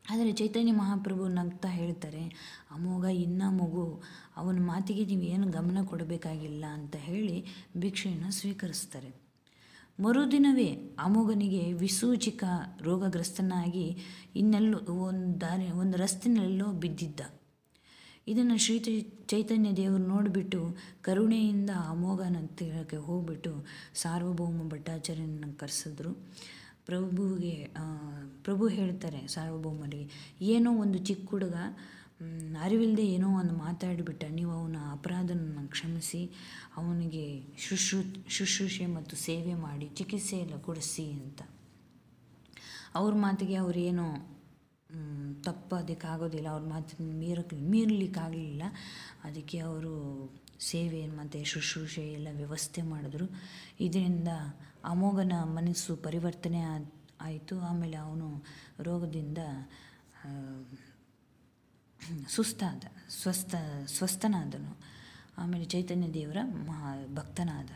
A: ಆದರೆ ಚೈತನ್ಯ ಮಹಾಪ್ರಭು ನಗ್ತಾ ಹೇಳ್ತಾರೆ ಅಮೋಘ ಇನ್ನ ಮಗು ಅವನ ಮಾತಿಗೆ ನೀವು ಏನು ಗಮನ ಕೊಡಬೇಕಾಗಿಲ್ಲ ಅಂತ ಹೇಳಿ ಭಿಕ್ಷೆಯನ್ನು ಸ್ವೀಕರಿಸ್ತಾರೆ ಮರುದಿನವೇ ಅಮೋಘನಿಗೆ ವಿಸೂಚಿಕ ರೋಗಗ್ರಸ್ತನಾಗಿ ಇನ್ನೆಲ್ಲೋ ಒಂದು ದಾರಿ ಒಂದು ರಸ್ತಿನಲ್ಲೋ ಬಿದ್ದಿದ್ದ ಇದನ್ನು ಶ್ರೀ ಚೈ- ಚೈತನ್ಯ ದೇವರು ನೋಡಿಬಿಟ್ಟು ಕರುಣೆಯಿಂದ ಅಮೋಘನ ಹತ್ತಿರಕ್ಕೆ ಹೋಗ್ಬಿಟ್ಟು ಸಾರ್ವಭೌಮ ಭಟ್ಟಾಚಾರ್ಯನ ಕರೆಸಿದ್ರು ಪ್ರಭುವಿಗೆ ಆ, ಪ್ರಭು ಹೇಳ್ತಾರೆ ಸಾರ್ವಭೌಮರಿಗೆ ಏನೋ ಒಂದು ಚಿಕ್ಕ ಹುಡುಗ ಮ್, ಅರಿವಿಲ್ಲದೆ ಏನೋ ಒಂದು ಮಾತಾಡಿಬಿಟ್ಟ ನೀವು ಅವನ ಅಪರಾಧನ ಕ್ಷಮಿಸಿ ಅವನಿಗೆ ಶುಶ್ರೂ ಶುಶ್ರೂಷೆ ಮತ್ತು ಸೇವೆ ಮಾಡಿ ಚಿಕಿತ್ಸೆ ಎಲ್ಲ ಕೊಡಿಸಿ ಅಂತ ಅವ್ರ ಮಾತಿಗೆ ಅವರೇನು ತಪ್ಪೋದಕ್ಕಾಗೋದಿಲ್ಲ ಅವ್ರ ಮಾತನ್ನು ಮೀರಕ್ಕೆ ಮೀರಲಿಕ್ಕಾಗಲಿಲ್ಲ ಅದಕ್ಕೆ ಅವರು ಸೇವೆ ಮತ್ತು ಶುಶ್ರೂಷೆ ಎಲ್ಲ ವ್ಯವಸ್ಥೆ ಮಾಡಿದ್ರು ಇದರಿಂದ ಅಮೋಘನ ಮನಸ್ಸು ಪರಿವರ್ತನೆ ಆಯಿತು ಆಮೇಲೆ ಅವನು ರೋಗದಿಂದ ಆ, ಸುಸ್ತಾದ ಸ್ವಸ್ಥ ಸ್ವಸ್ಥನಾದನು ಆಮೇಲೆ ಚೈತನ್ಯ ದೇವರ ಮಹಾ ಭಕ್ತನಾದ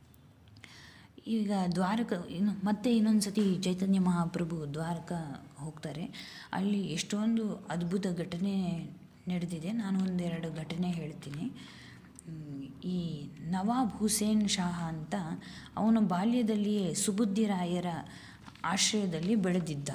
A: ಈಗ ದ್ವಾರಕ ಇನ್ನು ಮತ್ತೆ ಇನ್ನೊಂದು ಸತಿ ಚೈತನ್ಯ ಮಹಾಪ್ರಭು ದ್ವಾರಕ ಹೋಗ್ತಾರೆ ಅಲ್ಲಿ ಎಷ್ಟೊಂದು ಅದ್ಭುತ ಘಟನೆ ನಡೆದಿದೆ ನಾನು ಒಂದೆರಡು ಘಟನೆ ಹೇಳ್ತೀನಿ ಹ್ಮ್, ಈ ನವಾಬ್ ಹುಸೇನ್ ಶಾಹ ಅಂತ ಅವನ ಬಾಲ್ಯದಲ್ಲಿಯೇ ಸುಬುದ್ಧಿರಾಯರ ಆಶ್ರಯದಲ್ಲಿ ಬೆಳೆದಿದ್ದ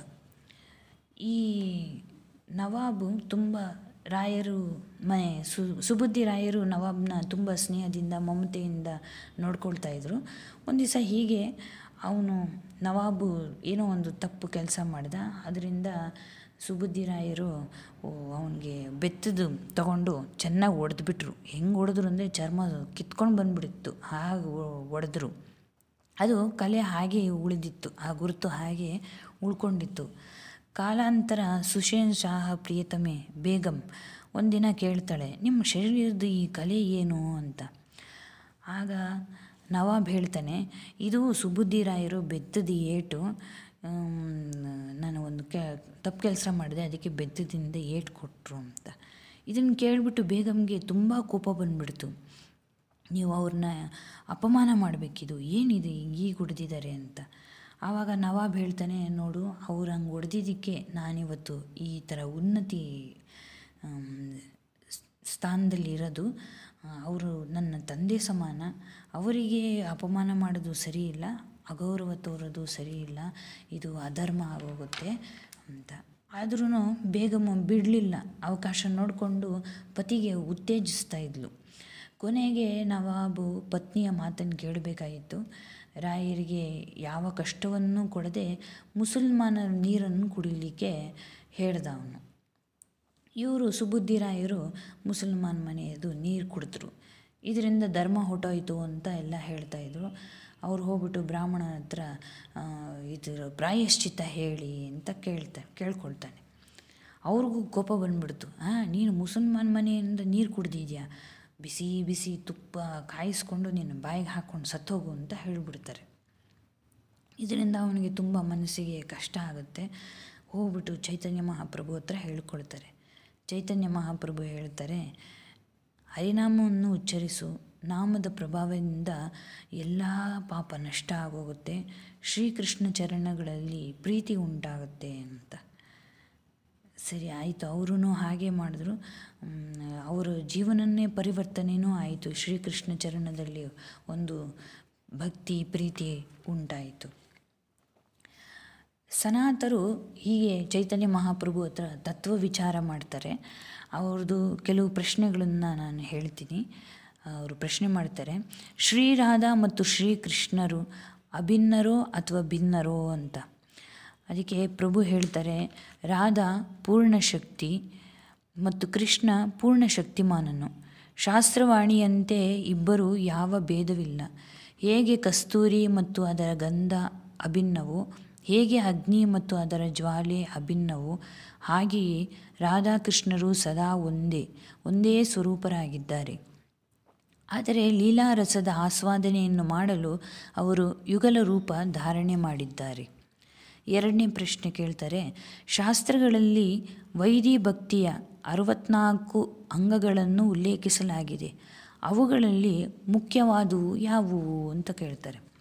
A: ಈ ನವಾಬು ತುಂಬ ರಾಯರು ಮನೆ ಸು ಸುಬುದ್ದಿ ರಾಯರು ನವಾಬ್ನ ತುಂಬ ಸ್ನೇಹದಿಂದ ಮಮತೆಯಿಂದ ನೋಡ್ಕೊಳ್ತಾ ಇದ್ರು ಒಂದು ದಿವಸ ಹೀಗೆ ಅವನು ನವಾಬು ಏನೋ ಒಂದು ತಪ್ಪು ಕೆಲಸ ಮಾಡ್ದ ಅದರಿಂದ ಸುಬುದ್ದಿ ರಾಯರು ಅವನಿಗೆ ಬೆತ್ತದು ತಗೊಂಡು ಚೆನ್ನಾಗಿ ಹೊಡೆದ್ಬಿಟ್ರು ಹೆಂಗೆ ಹೊಡೆದ್ರು ಅಂದರೆ ಚರ್ಮ ಕಿತ್ಕೊಂಡು ಬಂದ್ಬಿಡಿತ್ತು ಹಾಗೆ ಹೊಡೆದ್ರು ಅದು ಕಲೆ ಹಾಗೆ ಉಳಿದಿತ್ತು ಆ ಗುರುತು ಹಾಗೆ ಉಳ್ಕೊಂಡಿತ್ತು ಕಾಲಾಂತರ ಸುಷೇನ್ ಶಾಹ ಪ್ರಿಯತಮೆ ಬೇಗಂ ಒಂದಿನ ಕೇಳ್ತಾಳೆ ನಿಮ್ಮ ಶರೀರದ ಈ ಕಲೆ ಏನು ಅಂತ ಆಗ ನವಾಬ್ ಹೇಳ್ತಾನೆ ಇದು ಸುಬುದ್ಧಿರಾಯರು ಬೆತ್ತದ ಏಟು ಆಮ್, ನಾನು ಒಂದು ಕೆ ತಪ್ಪು ಕೆಲಸ ಮಾಡಿದೆ ಅದಕ್ಕೆ ಬೆತ್ತದಿಂದ ಏಟು ಕೊಟ್ಟರು ಅಂತ ಇದನ್ನು ಕೇಳಿಬಿಟ್ಟು ಬೇಗಮ್ಗೆ ತುಂಬ ಕೋಪ ಬಂದ್ಬಿಡ್ತು ನೀವು ಅವ್ರನ್ನ ಅಪಮಾನ ಮಾಡಬೇಕಿದು ಏನಿದೆ ಈಗ ಹೊಡೆದಿದ್ದಾರೆ ಅಂತ ಆವಾಗ ನವಾಬ್ ಹೇಳ್ತಾನೆ ನೋಡು ಅವ್ರು ಹಂಗೆ ಹೊಡೆದಿದ್ದಕ್ಕೆ ನಾನಿವತ್ತು ಈ ಥರ ಉನ್ನತಿ ಆಮ್, ಸ್- ಸ್ಥಾನದಲ್ಲಿ ಇರೋದು ಅವರು ನನ್ನ ತಂದೆ ಸಮಾನ ಅವರಿಗೆ ಅಪಮಾನ ಮಾಡೋದು ಸರಿ ಇಲ್ಲ ಅಗೌರವ ತೋರೋದು ಸರಿ ಇಲ್ಲ ಇದು ಅಧರ್ಮ ಆಗೋಗುತ್ತೆ ಅಂತ ಆದ್ರೂ ಬೇಗಮ್ ಬಿಡಲಿಲ್ಲ ಅವಕಾಶ ನೋಡಿಕೊಂಡು ಪತಿಗೆ ಉತ್ತೇಜಿಸ್ತಾ ಇದ್ಲು ಕೊನೆಗೆ ನವಾಬು ಪತ್ನಿಯ ಮಾತನ್ನು ಕೇಳಬೇಕಾಯಿತು ರಾಯರಿಗೆ ಯಾವ ಕಷ್ಟವನ್ನು ಕೊಡದೆ ಮುಸಲ್ಮಾನರ ನೀರನ್ನು ಕುಡಿಲಿಕ್ಕೆ ಹೇಳ್ದ ಅವನು ಇವರು ಸುಬುದ್ಧಿರಾಯರು ಮುಸಲ್ಮಾನ್ ಮನೆಯದು ನೀರು ಕುಡಿದ್ರು ಇದರಿಂದ ಧರ್ಮ ಹೊಟ್ಟೋಯ್ತು ಅಂತ ಎಲ್ಲ ಹೇಳ್ತಾಯಿದ್ರು ಅವ್ರು ಹೋಗ್ಬಿಟ್ಟು ಬ್ರಾಹ್ಮಣ ಹತ್ರ ಆ, ಇದ್ರ ಪ್ರಾಯಶ್ಚಿತ್ತ ಹೇಳಿ ಅಂತ ಕೇಳ್ತಾರೆ ಕೇಳ್ಕೊಳ್ತಾನೆ ಅವ್ರಿಗೂ ಕೋಪ ಬಂದ್ಬಿಡ್ತು ಹಾಂ ನೀನು ಮುಸಲ್ಮಾನ್ ಮನೆಯಿಂದ ನೀರು ಕುಡ್ದಿದ್ಯಾ ಬಿಸಿ ಬಿಸಿ ತುಪ್ಪ ಕಾಯಿಸ್ಕೊಂಡು ನೀನು ಬಾಯಿಗೆ ಹಾಕ್ಕೊಂಡು ಸತ್ತೋಗು ಅಂತ ಹೇಳಿಬಿಡ್ತಾರೆ ಇದರಿಂದ ಅವನಿಗೆ ತುಂಬ ಮನಸ್ಸಿಗೆ ಕಷ್ಟ ಆಗುತ್ತೆ ಹೋಗ್ಬಿಟ್ಟು ಚೈತನ್ಯ ಮಹಾಪ್ರಭು ಹತ್ರ ಹೇಳ್ಕೊಳ್ತಾರೆ ಚೈತನ್ಯ ಮಹಾಪ್ರಭು ಹೇಳ್ತಾರೆ ಹರಿನಾಮವನ್ನು ಉಚ್ಚರಿಸು ನಾಮದ ಪ್ರಭಾವದಿಂದ ಎಲ್ಲ ಪಾಪ ನಷ್ಟ ಆಗೋಗುತ್ತೆ ಶ್ರೀಕೃಷ್ಣ ಚರಣಗಳಲ್ಲಿ ಪ್ರೀತಿ ಉಂಟಾಗುತ್ತೆ ಅಂತ ಸರಿ ಆಯಿತು ಅವರೂ ಹಾಗೆ ಮಾಡಿದ್ರು ಮ್, ಅವರ ಜೀವನನ್ನೇ ಪರಿವರ್ತನೆಯೂ ಆಯಿತು ಶ್ರೀಕೃಷ್ಣ ಚರಣದಲ್ಲಿ ಒಂದು ಭಕ್ತಿ ಪ್ರೀತಿ ಉಂಟಾಯಿತು ಸನಾತರು ಹೀಗೆ ಚೈತನ್ಯ ಮಹಾಪ್ರಭು ಹತ್ರ ತತ್ವ ವಿಚಾರ ಮಾಡ್ತಾರೆ ಅವ್ರದ್ದು ಕೆಲವು ಪ್ರಶ್ನೆಗಳನ್ನು ನಾನು ಹೇಳ್ತೀನಿ ಅವರು ಪ್ರಶ್ನೆ ಮಾಡ್ತಾರೆ ಶ್ರೀರಾಧಾ ಮತ್ತು ಶ್ರೀಕೃಷ್ಣರು ಅಭಿನ್ನರೋ ಅಥವಾ ಭಿನ್ನರೋ ಅಂತ ಅದಕ್ಕೆ ಪ್ರಭು ಹೇಳ್ತಾರೆ ರಾಧಾ ಪೂರ್ಣ ಶಕ್ತಿ ಮತ್ತು ಕೃಷ್ಣ ಪೂರ್ಣ ಶಕ್ತಿಮಾನನು ಶಾಸ್ತ್ರವಾಣಿಯಂತೆ ಇಬ್ಬರು ಯಾವ ಭೇದವಿಲ್ಲ ಹೇಗೆ ಕಸ್ತೂರಿ ಮತ್ತು ಅದರ ಗಂಧ ಅಭಿನ್ನವೋ ಹೇಗೆ ಅಗ್ನಿ ಮತ್ತು ಅದರ ಜ್ವಾಲೆ ಅಭಿನ್ನವೋ ಹಾಗೆಯೇ ರಾಧಾಕೃಷ್ಣರು ಸದಾ ಒಂದೇ ಒಂದೇ ಸ್ವರೂಪರಾಗಿದ್ದಾರೆ ಆದರೆ ಲೀಲಾರಸದ ಆಸ್ವಾದನೆಯನ್ನು ಮಾಡಲು ಅವರು ಯುಗಲ ರೂಪ ಧಾರಣೆ ಮಾಡಿದ್ದಾರೆ ಎರಡನೇ ಪ್ರಶ್ನೆ ಕೇಳ್ತಾರೆ ಶಾಸ್ತ್ರಗಳಲ್ಲಿ ವೈದಿ ಭಕ್ತಿಯ ಅರವತ್ನಾಲ್ಕು ಅಂಗಗಳನ್ನು ಉಲ್ಲೇಖಿಸಲಾಗಿದೆ ಅವುಗಳಲ್ಲಿ ಮುಖ್ಯವಾದವು ಯಾವುವು ಅಂತ ಕೇಳ್ತಾರೆ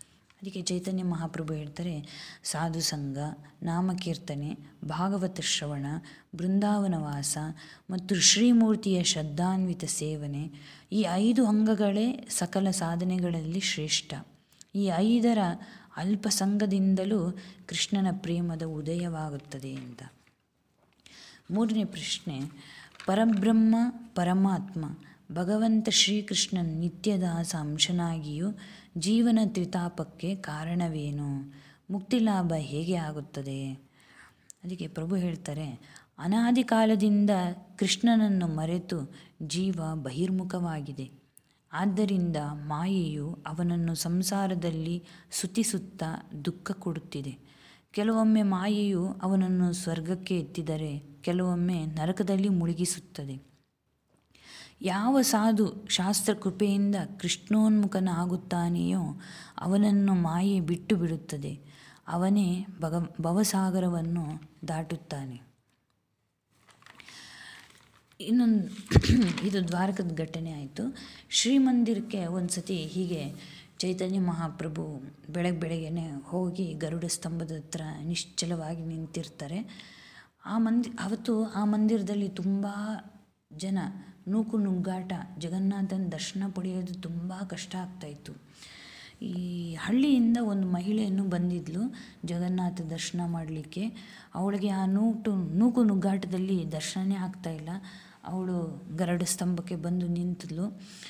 A: ಅದಕ್ಕೆ ಚೈತನ್ಯ ಮಹಾಪ್ರಭು ಹೇಳ್ತಾರೆ ಸಾಧು ಸಂಘ ನಾಮಕೀರ್ತನೆ ಭಾಗವತ ಶ್ರವಣ ಬೃಂದಾವನ ವಾಸ ಮತ್ತು ಶ್ರೀಮೂರ್ತಿಯ ಶ್ರದ್ಧಾನ್ವಿತ ಸೇವನೆ ಈ ಐದು ಅಂಗಗಳೇ ಸಕಲ ಸಾಧನೆಗಳಲ್ಲಿ ಶ್ರೇಷ್ಠ ಈ ಐದರ ಅಲ್ಪ ಸಂಘದಿಂದಲೂ ಕೃಷ್ಣನ ಪ್ರೇಮದ ಉದಯವಾಗುತ್ತದೆ ಅಂತ ಮೂರನೇ ಪ್ರಶ್ನೆ ಪರಬ್ರಹ್ಮ ಪರಮಾತ್ಮ ಭಗವಂತ ಶ್ರೀಕೃಷ್ಣನ್ ನಿತ್ಯದಾಸ ಅಂಶನಾಗಿಯೂ ಜೀವನ ತ್ರಿತಾಪಕ್ಕೆ ಕಾರಣವೇನು ಮುಕ್ತಿ ಲಾಭ ಹೇಗೆ ಆಗುತ್ತದೆ ಅದಕ್ಕೆ ಪ್ರಭು ಹೇಳ್ತಾರೆ ಅನಾದಿ ಕಾಲದಿಂದ ಕೃಷ್ಣನನ್ನು ಮರೆತು ಜೀವ ಬಹಿರ್ಮುಖವಾಗಿದೆ ಆದ್ದರಿಂದ ಮಾಯೆಯು ಅವನನ್ನು ಸಂಸಾರದಲ್ಲಿ ಸುತ್ತಿಸುತ್ತಾ ದುಃಖ ಕೊಡುತ್ತಿದೆ ಕೆಲವೊಮ್ಮೆ ಮಾಯೆಯು ಅವನನ್ನು ಸ್ವರ್ಗಕ್ಕೆ ಎತ್ತಿದರೆ ಕೆಲವೊಮ್ಮೆ ನರಕದಲ್ಲಿ ಮುಳುಗಿಸುತ್ತದೆ ಯಾವ ಸಾಧು ಶಾಸ್ತ್ರ ಕೃಪೆಯಿಂದ ಕೃಷ್ಣೋನ್ಮುಖನಾಗುತ್ತಾನೆಯೋ ಅವನನ್ನು ಮಾಯೆ ಬಿಟ್ಟು ಬಿಡುತ್ತದೆ ಅವನೇ ಭಗ ಭವಸಾಗರವನ್ನು ದಾಟುತ್ತಾನೆ ಇನ್ನೊಂದು ಇದು ದ್ವಾರಕದ ಘಟನೆ ಆಯಿತು ಶ್ರೀಮಂದಿರಕ್ಕೆ ಒಂದು ಸತಿ ಹೀಗೆ ಚೈತನ್ಯ ಮಹಾಪ್ರಭು ಬೆಳಗ್ಗೆ ಬೆಳಗ್ಗೆನೆ ಹೋಗಿ ಗರುಡ ಸ್ತಂಭದ ಹತ್ರ ನಿಶ್ಚಲವಾಗಿ ನಿಂತಿರ್ತಾರೆ ಆ ಮಂದಿ ಅವತ್ತು ಆ ಮಂದಿರದಲ್ಲಿ ತುಂಬ ಜನ ನೂಕು ನುಗ್ಗಾಟ ಜಗನ್ನಾಥನ ದರ್ಶನ ಪಡೆಯೋದು ತುಂಬ ಕಷ್ಟ ಆಗ್ತಾಯಿತ್ತು ಈ ಹಳ್ಳಿಯಿಂದ ಒಂದು ಮಹಿಳೆಯನ್ನು ಬಂದಿದ್ಲು ಜಗನ್ನಾಥ ದರ್ಶನ ಮಾಡಲಿಕ್ಕೆ ಅವಳಿಗೆ ಆ ನೂಟು ನೂಕು ನುಗ್ಗಾಟದಲ್ಲಿ ದರ್ಶನನೇ ಆಗ್ತಾಯಿಲ್ಲ ಅವಳು ಗರಡ ಸ್ತಂಭಕ್ಕೆ ಬಂದು ನಿಂತಳು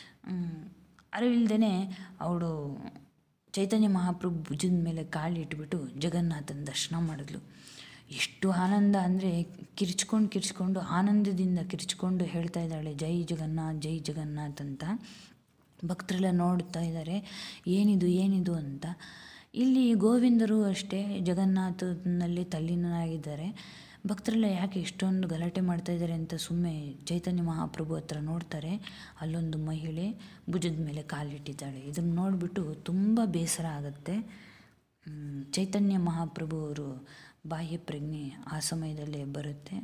A: ಅರಿವಿಲ್ದೇ ಅವಳು ಚೈತನ್ಯ ಮಹಾಪ್ರಭು ಭುಜದ ಮೇಲೆ ಕಾಲಿಟ್ಬಿಟ್ಟು ಜಗನ್ನಾಥನ ದರ್ಶನ ಮಾಡಿದ್ಲು ಎಷ್ಟು ಆನಂದ ಅಂದರೆ ಕಿರ್ಚ್ಕೊಂಡು ಕಿರ್ಚ್ಕೊಂಡು ಆನಂದದಿಂದ ಕಿರ್ಚ್ಕೊಂಡು ಹೇಳ್ತಾ ಇದ್ದಾಳೆ ಜೈ ಜಗನ್ನಾಥ್ ಜೈ ಜಗನ್ನಾಥ್ ಅಂತ ಭಕ್ತರೆಲ್ಲ ನೋಡ್ತಾ ಇದ್ದಾರೆ ಏನಿದು ಏನಿದು ಅಂತ ಇಲ್ಲಿ ಗೋವಿಂದರು ಅಷ್ಟೇ ಜಗನ್ನಾಥನಲ್ಲಿ ತಲ್ಲೀನರಾಗಿದ್ದಾರೆ ಭಕ್ತರೆಲ್ಲ ಯಾಕೆ ಇಷ್ಟೊಂದು ಗಲಾಟೆ ಮಾಡ್ತಾ ಇದ್ದಾರೆ ಅಂತ ಸುಮ್ಮನೆ ಚೈತನ್ಯ ಮಹಾಪ್ರಭು ಹತ್ರ ನೋಡ್ತಾರೆ ಅಲ್ಲೊಂದು ಮಹಿಳೆ ಭುಜದ ಮೇಲೆ ಕಾಲಿಟ್ಟಿದ್ದಾಳೆ ಇದನ್ನು ನೋಡಿಬಿಟ್ಟು ತುಂಬ ಬೇಸರ ಆಗುತ್ತೆ ಚೈತನ್ಯ ಮಹಾಪ್ರಭು ಅವರು ಬಾಹ್ಯ ಪ್ರಜ್ಞೆ ಆ ಸಮಯದಲ್ಲೇ ಬರುತ್ತೆ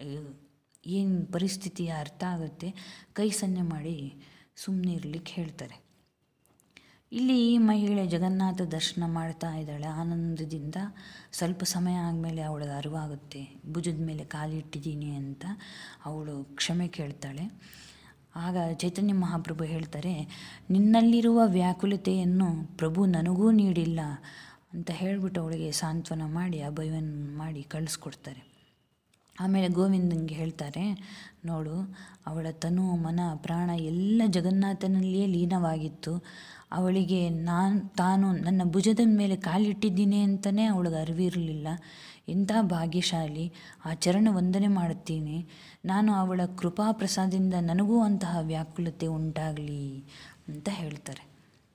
A: ಏನು ಪರಿಸ್ಥಿತಿಯ ಅರ್ಥ ಆಗುತ್ತೆ ಕೈ ಸನ್ನೆ ಮಾಡಿ ಸುಮ್ಮನೆ ಇರಲಿಕ್ಕೆ ಹೇಳ್ತಾರೆ ಇಲ್ಲಿ ಈ ಮಹಿಳೆ ಜಗನ್ನಾಥ ದರ್ಶನ ಮಾಡ್ತಾ ಇದ್ದಾಳೆ ಆನಂದದಿಂದ ಸ್ವಲ್ಪ ಸಮಯ ಆದಮೇಲೆ ಅವಳಿಗೆ ಅರಿವಾಗುತ್ತೆ ಭುಜದ ಮೇಲೆ ಕಾಲಿಟ್ಟಿದ್ದೀನಿ ಅಂತ ಅವಳು ಕ್ಷಮೆ ಕೇಳ್ತಾಳೆ ಆಗ ಚೈತನ್ಯ ಮಹಾಪ್ರಭು ಹೇಳ್ತಾರೆ ನಿನ್ನಲ್ಲಿರುವ ವ್ಯಾಕುಲತೆಯನ್ನು ಪ್ರಭು ನನಗೂ ನೀಡಿಲ್ಲ ಅಂತ ಹೇಳಿಬಿಟ್ಟು ಅವಳಿಗೆ ಸಾಂತ್ವನ ಮಾಡಿ ಅಭಯವನ್ನು ಮಾಡಿ ಕಳಿಸ್ಕೊಡ್ತಾರೆ ಆಮೇಲೆ ಗೋವಿಂದಂಗೆ ಹೇಳ್ತಾರೆ ನೋಡು ಅವಳ ತನು ಮನ ಪ್ರಾಣ ಎಲ್ಲ ಜಗನ್ನಾಥನಲ್ಲಿಯೇ ಲೀನವಾಗಿತ್ತು ಅವಳಿಗೆ ನಾನು ತಾನು ನನ್ನ ಭುಜದ ಮೇಲೆ ಕಾಲಿಟ್ಟಿದ್ದೀನಿ ಅಂತಲೇ ಅವಳಿಗೆ ಅರಿವಿರಲಿಲ್ಲ ಎಂಥ ಭಾಗ್ಯಶಾಲಿ ಆ ಚರಣ ವಂದನೆ ಮಾಡುತ್ತೀನಿ ನಾನು ಅವಳ ಕೃಪಾ ಪ್ರಸಾದದಿಂದ ನನಗೂ ಅಂತಹ ವ್ಯಾಕುಲತೆ ಉಂಟಾಗಲಿ ಅಂತ ಹೇಳ್ತಾರೆ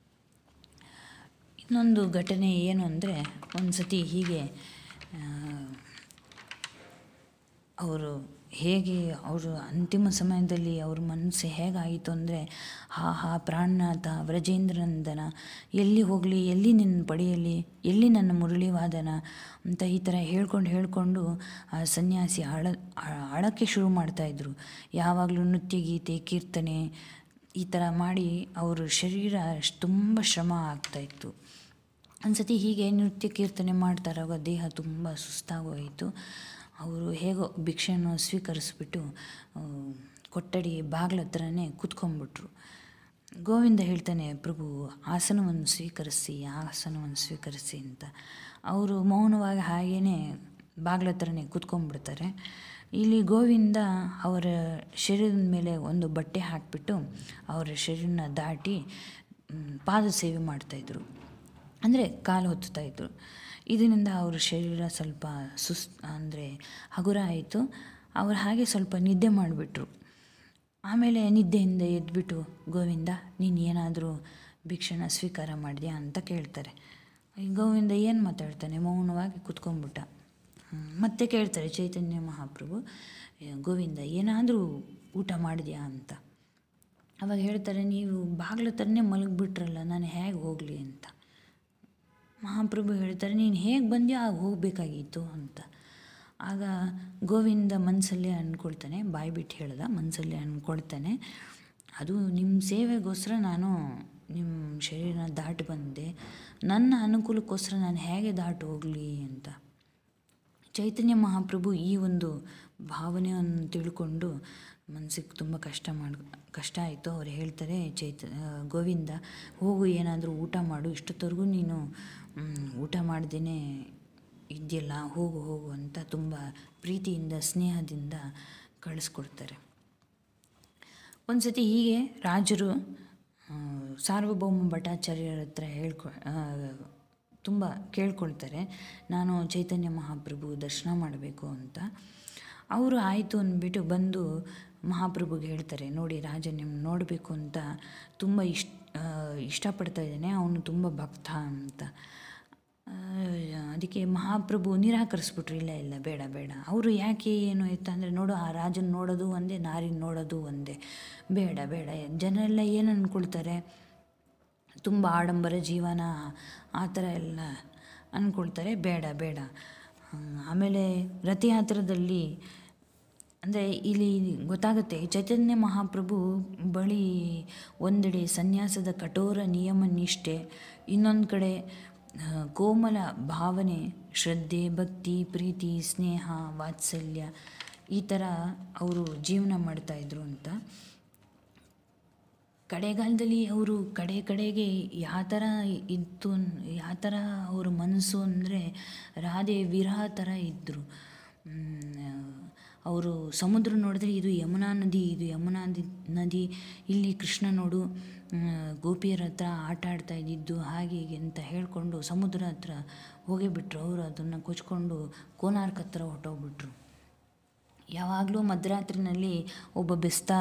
A: ಇನ್ನೊಂದು ಘಟನೆ ಏನು ಅಂದರೆ ಒಂದು ಸತಿ ಹೀಗೆ ಅವರು ಹೇಗೆ ಅವರು ಅಂತಿಮ ಸಮಯದಲ್ಲಿ ಅವ್ರ ಮನಸ್ಸು ಹೇಗಾಯಿತು ಅಂದರೆ ಹಾ ಹಾ ಪ್ರಾಣನಾಥ ವ್ರಜೇಂದ್ರನಂದನ ಎಲ್ಲಿ ಹೋಗಲಿ ಎಲ್ಲಿ ನಿನ್ನ ಪಡೆಯಲಿ ಎಲ್ಲಿ ನನ್ನ ಮುರಳಿವಾದನ ಅಂತ ಈ ಥರ ಹೇಳ್ಕೊಂಡು ಹೇಳಿಕೊಂಡು ಆ ಸನ್ಯಾಸಿ ಅಳ ಅಳಕ್ಕೆ ಶುರು ಮಾಡ್ತಾಯಿದ್ರು ಯಾವಾಗಲೂ ನೃತ್ಯ ಗೀತೆ ಕೀರ್ತನೆ ಈ ಥರ ಮಾಡಿ ಅವರು ಶರೀರ ತುಂಬ ಶ್ರಮ ಆಗ್ತಾಯಿತ್ತು ಒಂದು ಸತಿ ಹೀಗೆ ನೃತ್ಯ ಕೀರ್ತನೆ ಮಾಡ್ತಾರಾಗ ದೇಹ ತುಂಬ ಸುಸ್ತಾಗೋಯಿತು ಅವರು ಹೇಗೋ ಭಿಕ್ಷೆಯನ್ನು ಸ್ವೀಕರಿಸ್ಬಿಟ್ಟು ಕೊಠಡಿ ಬಾಗಿಲ ಹತ್ರನೇ ಕೂತ್ಕೊಂಡ್ಬಿಟ್ರು ಗೋವಿಂದ ಹೇಳ್ತಾನೆ ಪ್ರಭು ಆಸನವನ್ನು ಸ್ವೀಕರಿಸಿ ಆಸನವನ್ನು ಸ್ವೀಕರಿಸಿ ಅಂತ ಅವರು ಮೌನವಾಗಿ ಹಾಗೇ ಬಾಗಿಲ ಹತ್ರನೇ ಕೂತ್ಕೊಂಡ್ಬಿಡ್ತಾರೆ ಇಲ್ಲಿ ಗೋವಿಂದ ಅವರ ಶರೀರದ ಮೇಲೆ ಒಂದು ಬಟ್ಟೆ ಹಾಕಿಬಿಟ್ಟು ಅವರ ಶರೀರನ ದಾಟಿ ಪಾದ ಸೇವೆ ಮಾಡ್ತಾಯಿದ್ರು ಅಂದರೆ ಕಾಲು ಹೊತ್ತುತ್ತಾಯಿದ್ರು ಇದರಿಂದ ಅವ್ರ ಶರೀರ ಸ್ವಲ್ಪ ಸುಸ್ ಅಂದರೆ ಹಗುರ ಆಯಿತು ಅವ್ರು ಹಾಗೆ ಸ್ವಲ್ಪ ನಿದ್ದೆ ಮಾಡಿಬಿಟ್ರು ಆಮೇಲೆ ನಿದ್ದೆಯಿಂದ ಎದ್ಬಿಟ್ಟು ಗೋವಿಂದ ನೀನು ಏನಾದರೂ ಭಿಕ್ಷೆನ ಸ್ವೀಕಾರ ಮಾಡಿದ್ಯಾ ಅಂತ ಕೇಳ್ತಾರೆ ಈ ಗೋವಿಂದ ಏನು ಮಾತಾಡ್ತಾನೆ ಮೌನವಾಗಿ ಕುತ್ಕೊಂಡ್ಬಿಟ್ಟ ಮತ್ತೆ ಕೇಳ್ತಾರೆ ಚೈತನ್ಯ ಮಹಾಪ್ರಭು ಗೋವಿಂದ ಏನಾದರೂ ಊಟ ಮಾಡಿದ್ಯಾ ಅಂತ ಅವಾಗ ಹೇಳ್ತಾರೆ ನೀವು ಬಾಗಿಲ ಥರನೇ ಮಲಗಿಬಿಟ್ರಲ್ಲ ನಾನು ಹೇಗೆ ಹೋಗಲಿ ಅಂತ ಮಹಾಪ್ರಭು ಹೇಳ್ತಾರೆ ನೀನು ಹೇಗೆ ಬಂದ್ಯೋ ಆಗ ಹೋಗಬೇಕಾಗಿತ್ತು ಅಂತ ಆಗ ಗೋವಿಂದ ಮನಸ್ಸಲ್ಲೇ ಅಂದ್ಕೊಳ್ತಾನೆ ಬಾಯಿ ಬಿಟ್ಟು ಹೇಳ್ದ ಮನಸ್ಸಲ್ಲೇ ಅಂದ್ಕೊಳ್ತಾನೆ ಅದು ನಿಮ್ಮ ಸೇವೆಗೋಸ್ಕರ ನಾನು ನಿಮ್ಮ ಶರೀರನ ದಾಟಿ ಬಂದೆ ನನ್ನ ಅನುಕೂಲಕ್ಕೋಸ್ಕರ ನಾನು ಹೇಗೆ ದಾಟಿ ಹೋಗಲಿ ಅಂತ ಚೈತನ್ಯ ಮಹಾಪ್ರಭು ಈ ಒಂದು ಭಾವನೆಯನ್ನು ತಿಳ್ಕೊಂಡು ಮನಸ್ಸಿಗೆ ತುಂಬ ಕಷ್ಟ ಮಾಡಿ ಕಷ್ಟ ಆಯಿತು ಅವ್ರು ಹೇಳ್ತಾರೆ ಚೈತ ಗೋವಿಂದ ಹೋಗು ಏನಾದರೂ ಊಟ ಮಾಡು ಇಷ್ಟೊತ್ತವರೆಗೂ ನೀನು ಊಟ ಮಾಡ್ದೇ ಇದೆಯಲ್ಲ ಹೋಗು ಹೋಗು ಅಂತ ತುಂಬ ಪ್ರೀತಿಯಿಂದ ಸ್ನೇಹದಿಂದ ಕಳಿಸ್ಕೊಡ್ತಾರೆ ಒಂದು ಸತಿ ಹೀಗೆ ರಾಜರು ಸಾರ್ವಭೌಮ ಭಟ್ಟಾಚಾರ್ಯರ ಹತ್ರ ಹೇಳ್ಕೊ ತುಂಬ ಕೇಳ್ಕೊಳ್ತಾರೆ ನಾನು ಚೈತನ್ಯ ಮಹಾಪ್ರಭು ದರ್ಶನ ಮಾಡಬೇಕು ಅಂತ ಅವರು ಆಯಿತು ಅಂದ್ಬಿಟ್ಟು ಬಂದು ಮಹಾಪ್ರಭುಗೆ ಹೇಳ್ತಾರೆ ನೋಡಿ ರಾಜ ನಿಮ್ಮ ನೋಡಬೇಕು ಅಂತ ತುಂಬ ಇಷ್ಟ ಇಷ್ಟಪಡ್ತಾ ಇದ್ದಾನೆ ಅವನು ತುಂಬ ಭಕ್ತ ಅಂತ ಅದಕ್ಕೆ ಮಹಾಪ್ರಭು ನಿರಾಕರಿಸ್ಬಿಟ್ರು ಇಲ್ಲ ಇಲ್ಲ ಬೇಡ ಬೇಡ ಅವರು ಯಾಕೆ ಏನು ಇತ್ತು ಅಂದರೆ ನೋಡು ಆ ರಾಜನ ನೋಡೋದು ಒಂದೇ ನಾರಿನ ನೋಡೋದು ಒಂದೇ ಬೇಡ ಬೇಡ ಜನರೆಲ್ಲ ಏನು ಅಂದ್ಕೊಳ್ತಾರೆ ತುಂಬ ಆಡಂಬರ ಜೀವನ ಆ ಥರ ಎಲ್ಲ ಅಂದ್ಕೊಳ್ತಾರೆ ಬೇಡ ಬೇಡ ಆಮೇಲೆ ರಥಯಾತ್ರದಲ್ಲಿ ಅಂದರೆ ಇಲ್ಲಿ ಗೊತ್ತಾಗುತ್ತೆ ಚೈತನ್ಯ ಮಹಾಪ್ರಭು ಬಳಿ ಒಂದೆಡೆ ಸನ್ಯಾಸದ ಕಠೋರ ನಿಯಮ ನಿಷ್ಠೆ ಇನ್ನೊಂದು ಕಡೆ ಕೋಮಲ ಭಾವನೆ ಶ್ರದ್ಧೆ ಭಕ್ತಿ ಪ್ರೀತಿ ಸ್ನೇಹ ವಾತ್ಸಲ್ಯ ಈ ಥರ ಅವರು ಜೀವನ ಮಾಡ್ತಾಯಿದ್ರು ಅಂತ ಕಡೆಗಾಲದಲ್ಲಿ ಅವರು ಕಡೆ ಕಡೆಗೆ ಯಾವ ಥರ ಇತ್ತು ಯಾವ ಥರ ಅವ್ರ ಮನಸ್ಸು ಅಂದರೆ ರಾಧೆ ವಿರಹ ಥರ ಇದ್ದರು ಅವರು ಸಮುದ್ರ ನೋಡಿದ್ರೆ ಇದು ಯಮುನಾ ನದಿ ಇದು ಯಮುನಾ ನದಿ ನದಿ ಇಲ್ಲಿ ಕೃಷ್ಣ ನೋಡು ಗೋಪಿಯರ ಹತ್ರ ಆಟ ಆಡ್ತಾ ಇದ್ದಿದ್ದು ಹಾಗೆ ಹೀಗೆ ಅಂತ ಹೇಳಿಕೊಂಡು ಸಮುದ್ರ ಹತ್ರ ಹೋಗೇ ಬಿಟ್ಟರು ಅವರು ಅದನ್ನು ಕೊಚ್ಕೊಂಡು ಕೋನಾರ್ಕ್ ಹತ್ರ ಹೊಟ್ಟೋಗ್ಬಿಟ್ರು ಯಾವಾಗಲೂ ಮಧ್ಯರಾತ್ರಿನಲ್ಲಿ ಒಬ್ಬ ಬೆಸ್ತ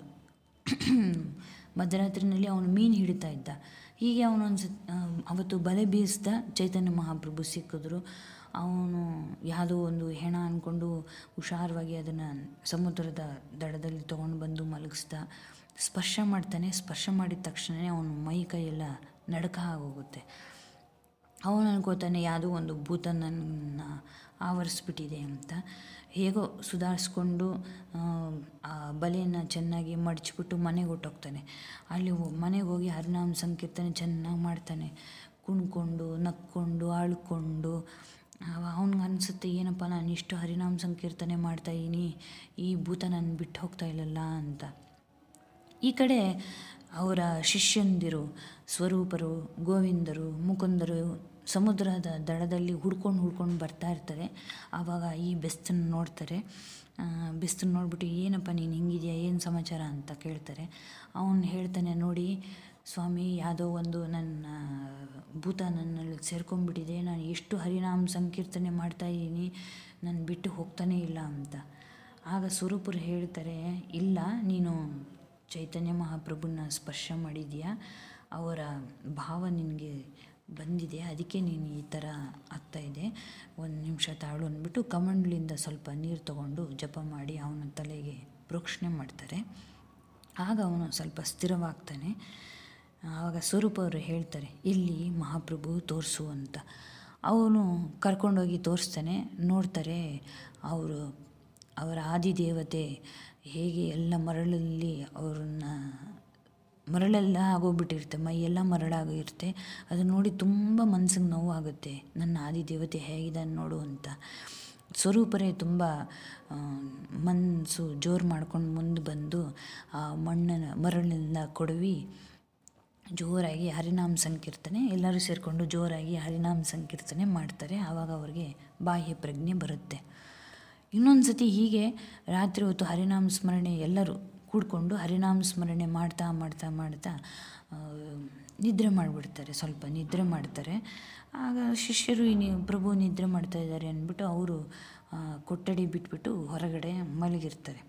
A: ಮಧ್ಯರಾತ್ರಿನಲ್ಲಿ ಅವನು ಮೀನು ಹಿಡಿತಾ ಇದ್ದ ಹೀಗೆ ಅವನೊಂದು ಅವತ್ತು ಬಲೆ ಬೀಸ್ದ ಚೈತನ್ಯ ಮಹಾಪ್ರಭು ಸಿಕ್ಕಿದ್ರು ಅವನು ಯಾವುದೋ ಒಂದು ಹೆಣ ಅಂದ್ಕೊಂಡು ಹುಷಾರವಾಗಿ ಅದನ್ನು ಸಮುದ್ರದ ದಡದಲ್ಲಿ ತೊಗೊಂಡು ಬಂದು ಮಲಗಿಸ್ದ ಸ್ಪರ್ಶ ಮಾಡ್ತಾನೆ ಸ್ಪರ್ಶ ಮಾಡಿದ ತಕ್ಷಣವೇ ಅವನ ಮೈ ಕೈಯೆಲ್ಲ ನಡುಕ ಆಗೋಗುತ್ತೆ ಅವನು ಅನ್ಕೋತಾನೆ ಯಾವುದೋ ಒಂದು ಭೂತ ನನ್ನ ಆವರಿಸ್ಬಿಟ್ಟಿದೆ ಅಂತ ಹೇಗೋ ಸುಧಾರಿಸ್ಕೊಂಡು ಆ ಬಲೆಯನ್ನು ಚೆನ್ನಾಗಿ ಮಡಚಿಬಿಟ್ಟು ಮನೆಗೆ ಹೊಟ್ಟೋಗ್ತಾನೆ ಅಲ್ಲಿ ಮನೆಗೆ ಹೋಗಿ ಹರಿನಾಮ ಸಂಕೀರ್ತನೆ ಚೆನ್ನಾಗಿ ಮಾಡ್ತಾನೆ ಕುಣ್ಕೊಂಡು ನಕ್ಕೊಂಡು ಅಳ್ಕೊಂಡು ಅವ್ನಿಗೆ ಅನಿಸುತ್ತೆ ಏನಪ್ಪ ನಾನು ಇಷ್ಟು ಹರಿನಾಮ ಸಂಕೀರ್ತನೆ ಮಾಡ್ತಾಯಿದ್ದೀನಿ ಈ ಭೂತ ನನ್ನ ಬಿಟ್ಟು ಹೋಗ್ತಾ ಇಲ್ಲಲ್ಲ ಅಂತ ಈ ಕಡೆ ಅವರ ಶಿಷ್ಯಂದಿರು ಸ್ವರೂಪರು ಗೋವಿಂದರು ಮುಕುಂದರು ಸಮುದ್ರದ ದಡದಲ್ಲಿ ಹುಡ್ಕೊಂಡು ಹುಡ್ಕೊಂಡು ಬರ್ತಾ ಇರ್ತಾರೆ ಆವಾಗ ಈ ಬೆಸ್ತನ್ನು ನೋಡ್ತಾರೆ ಬೆಸ್ತನ್ನು ನೋಡ್ಬಿಟ್ಟು ಏನಪ್ಪ ನೀನು ಹಿಂಗಿದೆಯಾ ಏನು ಸಮಾಚಾರ ಅಂತ ಕೇಳ್ತಾರೆ ಅವನು ಹೇಳ್ತಾನೆ ನೋಡಿ ಸ್ವಾಮಿ ಯಾವುದೋ ಒಂದು ನನ್ನ ಭೂತ ನನ್ನಲ್ಲಿ ಸೇರ್ಕೊಂಡ್ಬಿಟ್ಟಿದೆ ನಾನು ಎಷ್ಟು ಹರಿನಾಮ ಸಂಕೀರ್ತನೆ ಮಾಡ್ತಾಯಿದ್ದೀನಿ ನಾನು ಬಿಟ್ಟು ಹೋಗ್ತಾನೇ ಇಲ್ಲ ಅಂತ ಆಗ ಸ್ವರೂಪರು ಹೇಳ್ತಾರೆ ಇಲ್ಲ ನೀನು ಚೈತನ್ಯ ಮಹಾಪ್ರಭುನ ಸ್ಪರ್ಶ ಮಾಡಿದೀಯಾ ಅವರ ಭಾವ ನಿನಗೆ ಬಂದಿದೆ ಅದಕ್ಕೆ ನೀನು ಈ ಥರ ಆಗ್ತಾಯಿದೆ ಒಂದು ನಿಮಿಷ ತಾಳು ಅಂದ್ಬಿಟ್ಟು ಕಮಂಡ್ಲಿಂದ ಸ್ವಲ್ಪ ನೀರು ತಗೊಂಡು ಜಪ ಮಾಡಿ ಅವನ ತಲೆಗೆ ಪ್ರೋಕ್ಷಣೆ ಮಾಡ್ತಾರೆ ಆಗ ಅವನು ಸ್ವಲ್ಪ ಸ್ಥಿರವಾಗ್ತಾನೆ ಆವಾಗ ಸ್ವರೂಪ ಅವರು ಹೇಳ್ತಾರೆ ಇಲ್ಲಿ ಮಹಾಪ್ರಭು ತೋರಿಸು ಅಂತ ಅವನು ಕರ್ಕೊಂಡೋಗಿ ತೋರಿಸ್ತಾನೆ ನೋಡ್ತಾರೆ ಅವರು ಅವರ ಆದಿದೇವತೆ ಹೇಗೆ ಎಲ್ಲ ಮರಳಲ್ಲಿ ಅವ್ರನ್ನ ಮರಳೆಲ್ಲ ಆಗೋಗ್ಬಿಟ್ಟಿರುತ್ತೆ ಮೈಯೆಲ್ಲ ಮರಳಾಗಿರುತ್ತೆ ಅದು ನೋಡಿ ತುಂಬ ಮನ್ಸಿಗೆ ನೋವಾಗುತ್ತೆ ನನ್ನ ಆದಿದೇವತೆ ಹೇಗಿದ್ದಾನೆ ನೋಡು ಅಂತ ಸ್ವರೂಪರೇ ತುಂಬ ಮನಸ್ಸು ಜೋರು ಮಾಡ್ಕೊಂಡು ಮುಂದೆ ಬಂದು ಆ ಮಣ್ಣನ್ನು ಮರಳಿನಿಂದ ಕೊಡವಿ ಜೋರಾಗಿ ಹರಿನಾಮ ಸಂಕೀರ್ತನೆ ಎಲ್ಲರೂ ಸೇರಿಕೊಂಡು ಜೋರಾಗಿ ಹರಿನಾಮ ಸಂಕೀರ್ತನೆ ಮಾಡ್ತಾರೆ ಆವಾಗ ಅವ್ರಿಗೆ ಬಾಹ್ಯ ಪ್ರಜ್ಞೆ ಬರುತ್ತೆ ಇನ್ನೊಂದು ಸತಿ ಹೀಗೆ ರಾತ್ರಿ ಹೊತ್ತು ಹರಿನಾಮ ಸ್ಮರಣೆ ಎಲ್ಲರೂ ಕೂಡ್ಕೊಂಡು ಹರಿನಾಮ ಸ್ಮರಣೆ ಮಾಡ್ತಾ ಮಾಡ್ತಾ ಮಾಡ್ತಾ ನಿದ್ರೆ ಮಾಡಿಬಿಡ್ತಾರೆ ಸ್ವಲ್ಪ ನಿದ್ರೆ ಮಾಡ್ತಾರೆ ಆಗ ಶಿಷ್ಯರು ನೀವು ಪ್ರಭು ನಿದ್ರೆ ಮಾಡ್ತಾ ಇದ್ದಾರೆ ಅಂದ್ಬಿಟ್ಟು ಅವರು ಕೊಠಡಿ ಬಿಟ್ಬಿಟ್ಟು ಹೊರಗಡೆ ಮಲಗಿರ್ತಾರೆ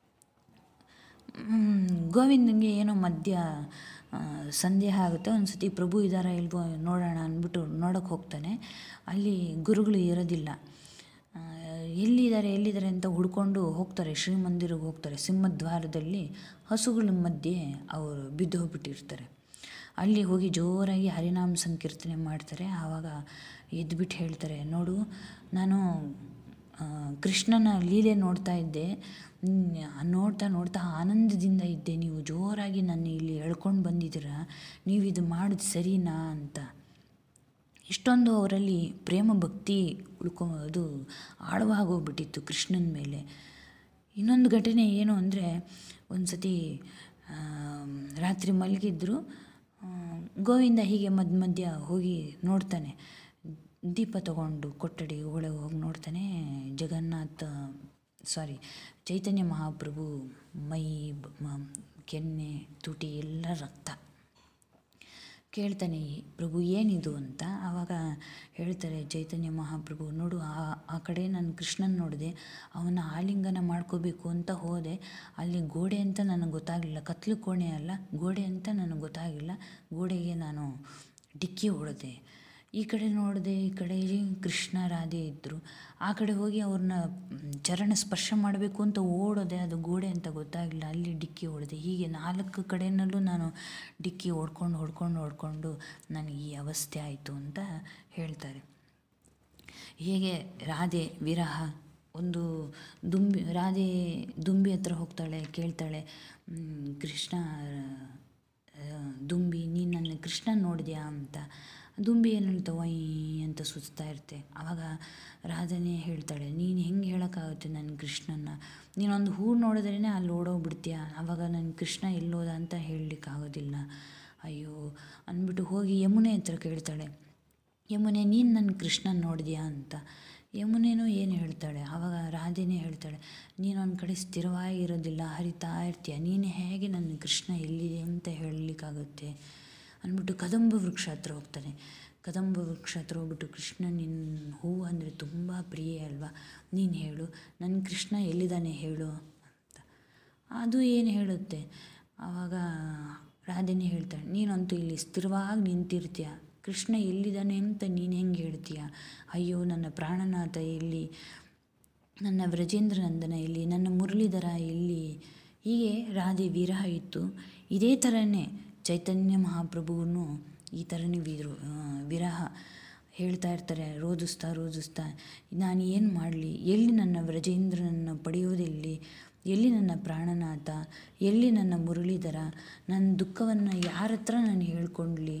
A: ಗೋವಿಂದಂಗೆ ಏನೋ ಮಧ್ಯ ಸಂದೇಹ ಆಗುತ್ತೆ ಒಂದು ಸತಿ ಪ್ರಭು ಇದ್ದಾರಾ ಇಲ್ವೋ ನೋಡೋಣ ಅಂದ್ಬಿಟ್ಟು ನೋಡೋಕ್ಕೆ ಹೋಗ್ತಾನೆ ಅಲ್ಲಿ ಗುರುಗಳು ಇರೋದಿಲ್ಲ ಎಲ್ಲಿದ್ದಾರೆ ಎಲ್ಲಿದ್ದಾರೆ ಅಂತ ಹುಡ್ಕೊಂಡು ಹೋಗ್ತಾರೆ ಶ್ರೀಮಂದಿರಿಗೆ ಹೋಗ್ತಾರೆ ಸಿಂಹದ್ವಾರದಲ್ಲಿ ಹಸುಗಳ ಮಧ್ಯೆ ಅವರು ಬಿದ್ದು ಹೋಗ್ಬಿಟ್ಟಿರ್ತಾರೆ ಅಲ್ಲಿ ಹೋಗಿ ಜೋರಾಗಿ ಹರಿನಾಮ ಸಂಕೀರ್ತನೆ ಮಾಡ್ತಾರೆ ಆವಾಗ ಎದ್ಬಿಟ್ಟು ಹೇಳ್ತಾರೆ ನೋಡು ನಾನು ಕೃಷ್ಣನ ಲೀಲೆ ನೋಡ್ತಾ ಇದ್ದೆ ನೋಡ್ತಾ ನೋಡ್ತಾ ಆನಂದದಿಂದ ಇದ್ದೆ ನೀವು ಜೋರಾಗಿ ನನ್ನ ಇಲ್ಲಿ ಎಳ್ಕೊಂಡು ಬಂದಿದ್ದೀರಾ ನೀವು ಇದು ಮಾಡೋದು ಸರಿನಾ ಅಂತ ಇಷ್ಟೊಂದು ಅವರಲ್ಲಿ ಪ್ರೇಮ ಭಕ್ತಿ ಉಳ್ಕೊ ಅದು ಆಳವಾಗೋಗ್ಬಿಟ್ಟಿತ್ತು ಕೃಷ್ಣನ ಮೇಲೆ ಇನ್ನೊಂದು ಘಟನೆ ಏನು ಅಂದರೆ ಒಂದು ಸತಿ ರಾತ್ರಿ ಮಲಗಿದ್ರು ಗೋವಿಂದ ಹೀಗೆ ಮಧ್ಯ ಮಧ್ಯ ಹೋಗಿ ನೋಡ್ತಾನೆ ದೀಪ ತಗೊಂಡು ಕೊಠಡಿ ಒಳಗೆ ಹೋಗಿ ನೋಡ್ತಾನೆ ಜಗನ್ನಾಥ ಸಾರಿ ಚೈತನ್ಯ ಮಹಾಪ್ರಭು ಮೈ ಕೆನ್ನೆ ತುಟಿ ಎಲ್ಲ ರಕ್ತ ಕೇಳ್ತಾನೆ ಪ್ರಭು ಏನಿದು ಅಂತ ಆವಾಗ ಹೇಳ್ತಾರೆ ಚೈತನ್ಯ ಮಹಾಪ್ರಭು ನೋಡು ಆ ಆ ಕಡೆ ನಾನು ಕೃಷ್ಣನ ನೋಡಿದೆ ಅವನ ಆಲಿಂಗನ ಮಾಡ್ಕೋಬೇಕು ಅಂತ ಹೋದೆ ಅಲ್ಲಿ ಗೋಡೆ ಅಂತ ನನಗೆ ಗೊತ್ತಾಗಲಿಲ್ಲ ಕತ್ಲು ಕೋಣೆ ಅಲ್ಲ ಗೋಡೆ ಅಂತ ನನಗೆ ಗೊತ್ತಾಗಿಲ್ಲ ಗೋಡೆಗೆ ನಾನು ಡಿಕ್ಕಿ ಹೊಡೆದೆ ಈ ಕಡೆ ನೋಡಿದೆ ಈ ಕಡೆ ಕೃಷ್ಣ ರಾಧೆ ಇದ್ದರು ಆ ಕಡೆ ಹೋಗಿ ಅವ್ರನ್ನ ಚರಣ ಸ್ಪರ್ಶ ಮಾಡಬೇಕು ಅಂತ ಓಡೋದೆ ಅದು ಗೋಡೆ ಅಂತ ಗೊತ್ತಾಗಿಲ್ಲ ಅಲ್ಲಿ ಡಿಕ್ಕಿ ಹೊಡೆದೆ ಹೀಗೆ ನಾಲ್ಕು ಕಡೆಯಲ್ಲೂ ನಾನು ಡಿಕ್ಕಿ ಹೊಡ್ಕೊಂಡು ಹೊಡ್ಕೊಂಡು ಹೊಡ್ಕೊಂಡು ನನಗೆ ಈ ಅವಸ್ಥೆ ಆಯಿತು ಅಂತ ಹೇಳ್ತಾರೆ ಹೇಗೆ ರಾಧೆ ವಿರಹ ಒಂದು ದುಂಬಿ ರಾಧೆ ದುಂಬಿ ಹತ್ರ ಹೋಗ್ತಾಳೆ ಕೇಳ್ತಾಳೆ ಕೃಷ್ಣ ದುಂಬಿ ನೀನು ನನ್ನ ಕೃಷ್ಣ ನೋಡಿದ್ಯಾ ಅಂತ ದುಂಬಿ ಏನು ಹೇಳ್ತಾವೆ ವೈ ಅಂತ ಸುಸ್ತಾ ಇರುತ್ತೆ ಆವಾಗ ರಾಧನೆ ಹೇಳ್ತಾಳೆ ನೀನು ಹೆಂಗೆ ಹೇಳೋಕ್ಕಾಗುತ್ತೆ ನನ್ನ ಕೃಷ್ಣನ ನೀನೊಂದು ಹೂ ನೋಡಿದ್ರೇ ಅಲ್ಲಿ ಓಡೋಗ್ಬಿಡ್ತೀಯ ಆವಾಗ ನನ್ನ ಕೃಷ್ಣ ಎಲ್ಲೋದ ಅಂತ ಹೇಳಲಿಕ್ಕಾಗೋದಿಲ್ಲ ಅಯ್ಯೋ ಅಂದ್ಬಿಟ್ಟು ಹೋಗಿ ಯಮುನೆ ಹತ್ರ ಕೇಳ್ತಾಳೆ ಯಮುನೆ ನೀನು ನನ್ನ ಕೃಷ್ಣನ ನೋಡಿದ್ಯಾ ಅಂತ ಯಮುನೇನೂ ಏನು ಹೇಳ್ತಾಳೆ ಆವಾಗ ರಾಧೆನೇ ಹೇಳ್ತಾಳೆ ನೀನು ಒಂದು ಕಡೆ ಸ್ಥಿರವಾಗಿರೋದಿಲ್ಲ ಹರಿತಾ ಇರ್ತೀಯ ನೀನು ಹೇಗೆ ನನ್ನ ಕೃಷ್ಣ ಎಲ್ಲಿದೆ ಅಂತ ಹೇಳಲಿಕ್ಕಾಗುತ್ತೆ ಅಂದ್ಬಿಟ್ಟು ಕದಂಬ ವೃಕ್ಷ ಹತ್ರ ಹೋಗ್ತಾನೆ ಕದಂಬ ವೃಕ್ಷ ಹತ್ರ ಹೋಗ್ಬಿಟ್ಟು ಕೃಷ್ಣ ನಿನ್ನ ಹೂವು ಅಂದರೆ ತುಂಬ ಪ್ರಿಯ ಅಲ್ವಾ ನೀನು ಹೇಳು ನನ್ನ ಕೃಷ್ಣ ಎಲ್ಲಿದ್ದಾನೆ ಹೇಳು ಅಂತ ಅದು ಏನು ಹೇಳುತ್ತೆ ಆವಾಗ ರಾಧೆನೇ ಹೇಳ್ತಾಳೆ ನೀನಂತೂ ಇಲ್ಲಿ ಸ್ಥಿರವಾಗಿ ನಿಂತಿರ್ತೀಯ ಕೃಷ್ಣ ಎಲ್ಲಿದ್ದಾನೆ ಅಂತ ನೀನು ಹೆಂಗೆ ಹೇಳ್ತೀಯ ಅಯ್ಯೋ ನನ್ನ ಪ್ರಾಣನಾಥ ಎಲ್ಲಿ ನನ್ನ ವ್ರಜೇಂದ್ರನಂದನ ಎಲ್ಲಿ ನನ್ನ ಮುರಳೀಧರ ಎಲ್ಲಿ ಹೀಗೆ ರಾಧೆ ವಿರಹ ಇತ್ತು ಇದೇ ಥರನೇ ಚೈತನ್ಯ ಮಹಾಪ್ರಭುವನ್ನು ಈ ಥರನೇ ವಿರು ವಿರಹ ಹೇಳ್ತಾ ಇರ್ತಾರೆ ರೋದಿಸ್ತಾ ರೋದಿಸ್ತಾ ನಾನು ಏನು ಮಾಡಲಿ ಎಲ್ಲಿ ನನ್ನ ವ್ರಜೇಂದ್ರನನ್ನು ಪಡೆಯೋದೆಲ್ಲಿ ಎಲ್ಲಿ ನನ್ನ ಪ್ರಾಣನಾಥ ಎಲ್ಲಿ ನನ್ನ ಮುರಳೀಧರ ನನ್ನ ದುಃಖವನ್ನು ಯಾರ ಹತ್ರ ನಾನು ಹೇಳ್ಕೊಂಡ್ಲಿ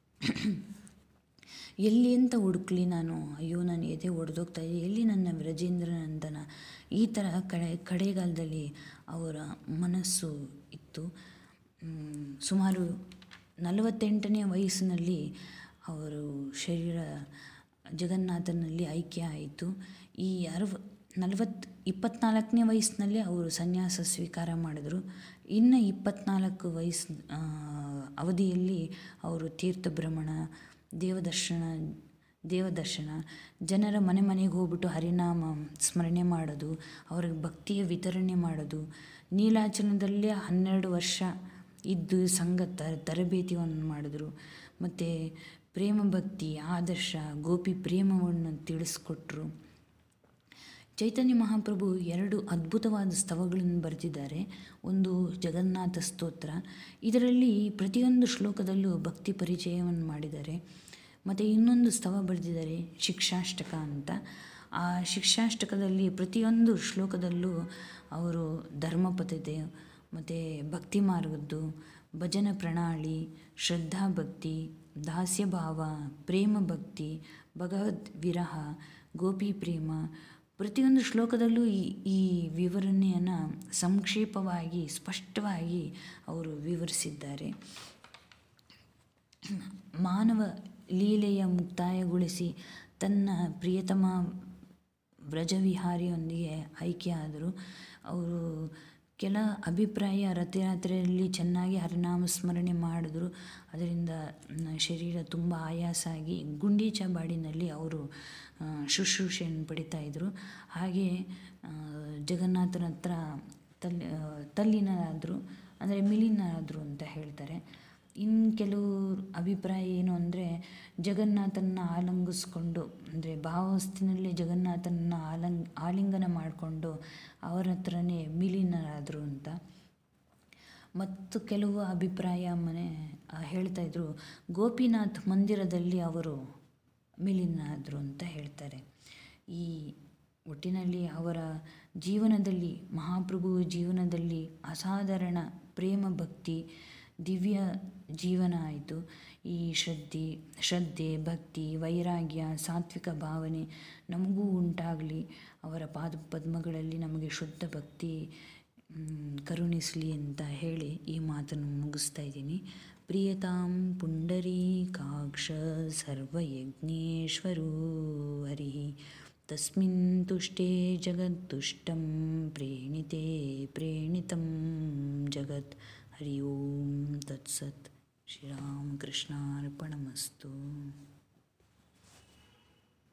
A: ಎಲ್ಲಿ ಅಂತ ಹುಡುಕ್ಲಿ ನಾನು ಅಯ್ಯೋ ನಾನು ಎದೆ ಒಡೆದೋಗ್ತಾ ಇದೆ ಎಲ್ಲಿ ನನ್ನ ವ್ರಜೇಂದ್ರನಂದನ ಈ ಥರ ಕಡೆ ಕಡೆಗಾಲದಲ್ಲಿ ಅವರ ಮನಸ್ಸು ಇತ್ತು ಸುಮಾರು ನಲವತ್ತೆಂಟನೇ ವಯಸ್ಸಿನಲ್ಲಿ ಅವರು ಶರೀರ ಜಗನ್ನಾಥನಲ್ಲಿ ಐಕ್ಯ ಆಯಿತು ಈ ಅರವ ನಲವತ್ತು ಇಪ್ಪತ್ತ್ನಾಲ್ಕನೇ ವಯಸ್ಸಿನಲ್ಲಿ ಅವರು ಸನ್ಯಾಸ ಸ್ವೀಕಾರ ಮಾಡಿದರು ಇನ್ನು ಇಪ್ಪತ್ತ್ನಾಲ್ಕು ವಯಸ್ಸು ಅವಧಿಯಲ್ಲಿ ಅವರು ತೀರ್ಥ ಭ್ರಮಣ ದೇವದರ್ಶನ ದೇವದರ್ಶನ ಜನರ ಮನೆ ಮನೆಗೆ ಹೋಗ್ಬಿಟ್ಟು ಹರಿನಾಮ ಸ್ಮರಣೆ ಮಾಡೋದು ಅವ್ರಿಗೆ ಭಕ್ತಿಯ ವಿತರಣೆ ಮಾಡೋದು ನೀಲಾಚಲನದಲ್ಲೇ ಹನ್ನೆರಡು ವರ್ಷ ಇದ್ದು ಸಂಘ ತರಬೇತಿಯನ್ನು ಮಾಡಿದ್ರು ಮತ್ತು ಪ್ರೇಮ ಭಕ್ತಿ ಆದರ್ಶ ಗೋಪಿ ಪ್ರೇಮವನ್ನು ತಿಳಿಸ್ಕೊಟ್ರು ಚೈತನ್ಯ ಮಹಾಪ್ರಭು ಎರಡು ಅದ್ಭುತವಾದ ಸ್ತವಗಳನ್ನು ಬರೆದಿದ್ದಾರೆ ಒಂದು ಜಗನ್ನಾಥ ಸ್ತೋತ್ರ ಇದರಲ್ಲಿ ಪ್ರತಿಯೊಂದು ಶ್ಲೋಕದಲ್ಲೂ ಭಕ್ತಿ ಪರಿಚಯವನ್ನು ಮಾಡಿದ್ದಾರೆ ಮತ್ತು ಇನ್ನೊಂದು ಸ್ತವ ಬರೆದಿದ್ದಾರೆ ಶಿಕ್ಷಾಷ್ಟಕ ಅಂತ ಆ ಶಿಕ್ಷಾಷ್ಟಕದಲ್ಲಿ ಪ್ರತಿಯೊಂದು ಶ್ಲೋಕದಲ್ಲೂ ಅವರು ಧರ್ಮಪದ್ಧತಿ ಮತ್ತು ಭಕ್ತಿ ಮಾರ್ಗದ್ದು ಭಜನ ಪ್ರಣಾಳಿ ಶ್ರದ್ಧಾ ಭಕ್ತಿ ದಾಸ್ಯಭಾವ ಪ್ರೇಮ ಭಕ್ತಿ ಭಗವದ್ ವಿರಹ ಗೋಪಿ ಪ್ರೇಮ ಪ್ರತಿಯೊಂದು ಶ್ಲೋಕದಲ್ಲೂ ಈ ಈ ವಿವರಣೆಯನ್ನು ಸಂಕ್ಷೇಪವಾಗಿ ಸ್ಪಷ್ಟವಾಗಿ ಅವರು ವಿವರಿಸಿದ್ದಾರೆ ಮಾನವ ಲೀಲೆಯ ಮುಕ್ತಾಯಗೊಳಿಸಿ ತನ್ನ ಪ್ರಿಯತಮ ವ್ರಜವಿಹಾರಿಯೊಂದಿಗೆ ಐಕ್ಯ ಆದರು ಅವರು ಕೆಲ ಅಭಿಪ್ರಾಯ ರಥಯಾತ್ರೆಯಲ್ಲಿ ಚೆನ್ನಾಗಿ ಹರಿನಾಮ ಸ್ಮರಣೆ ಮಾಡಿದ್ರು ಅದರಿಂದ ಶರೀರ ತುಂಬ ಆಯಾಸ ಆಗಿ ಗುಂಡೀಚಾಬಾಡಿನಲ್ಲಿ ಅವರು ಶುಶ್ರೂಷೆಯನ್ನು ಪಡಿತಾಯಿದ್ರು ಹಾಗೆ ಜಗನ್ನಾಥನ ಹತ್ರ ತಲ್ಲಿ ತಲ್ಲೀನರಾದರು ಅಂದರೆ ಮಿಲೀನರಾದರು ಅಂತ ಹೇಳ್ತಾರೆ ಇನ್ನು ಕೆಲವು ಅಭಿಪ್ರಾಯ ಏನು ಅಂದರೆ ಜಗನ್ನಾಥನ ಆಲಂಗಿಸ್ಕೊಂಡು ಅಂದರೆ ಭಾವಸ್ಥಿನಲ್ಲಿ ಜಗನ್ನಾಥನ ಆಲಂಗ್ ಆಲಿಂಗನ ಮಾಡಿಕೊಂಡು ಅವರ ಹತ್ರನೇ ಮಿಲೀನರಾದರು ಅಂತ ಮತ್ತು ಕೆಲವು ಅಭಿಪ್ರಾಯ ಮನೆ ಹೇಳ್ತಾಯಿದ್ರು ಗೋಪಿನಾಥ್ ಮಂದಿರದಲ್ಲಿ ಅವರು ಮಿಲೀನರಾದರು ಅಂತ ಹೇಳ್ತಾರೆ ಈ ಒಟ್ಟಿನಲ್ಲಿ ಅವರ ಜೀವನದಲ್ಲಿ ಮಹಾಪ್ರಭುವ ಜೀವನದಲ್ಲಿ ಅಸಾಧಾರಣ ಪ್ರೇಮ ಭಕ್ತಿ ದಿವ್ಯ ಜೀವನ ಆಯಿತು ಈ ಶ್ರದ್ಧೆ ಶ್ರದ್ಧೆ ಭಕ್ತಿ ವೈರಾಗ್ಯ ಸಾತ್ವಿಕ ಭಾವನೆ ನಮಗೂ ಉಂಟಾಗಲಿ ಅವರ ಪಾದ ಪದ್ಮಗಳಲ್ಲಿ ನಮಗೆ ಶುದ್ಧ ಭಕ್ತಿ ಕರುಣಿಸಲಿ ಅಂತ ಹೇಳಿ ಈ ಮಾತನ್ನು ಮುಗಿಸ್ತಾ ಇದ್ದೀನಿ ಪ್ರಿಯತಾಂ ಪುಂಡರೀಕಾಕ್ಷ ಸರ್ವಯಜ್ಞೇಶ್ವರೋ ಹರಿ ತಸ್ಮಿನ್ ತುಷ್ಟೇ ಜಗತ್ತುಷ್ಟಂ ಪ್ರೇಣಿತೆ ಪ್ರೇಣಿತಂ ಜಗತ್ ಹರಿ ಓಂ ತತ್ಸತ್ ಶ್ರೀರಾಮಕೃಷ್ಣಾರ್ಪಣಮಸ್ತು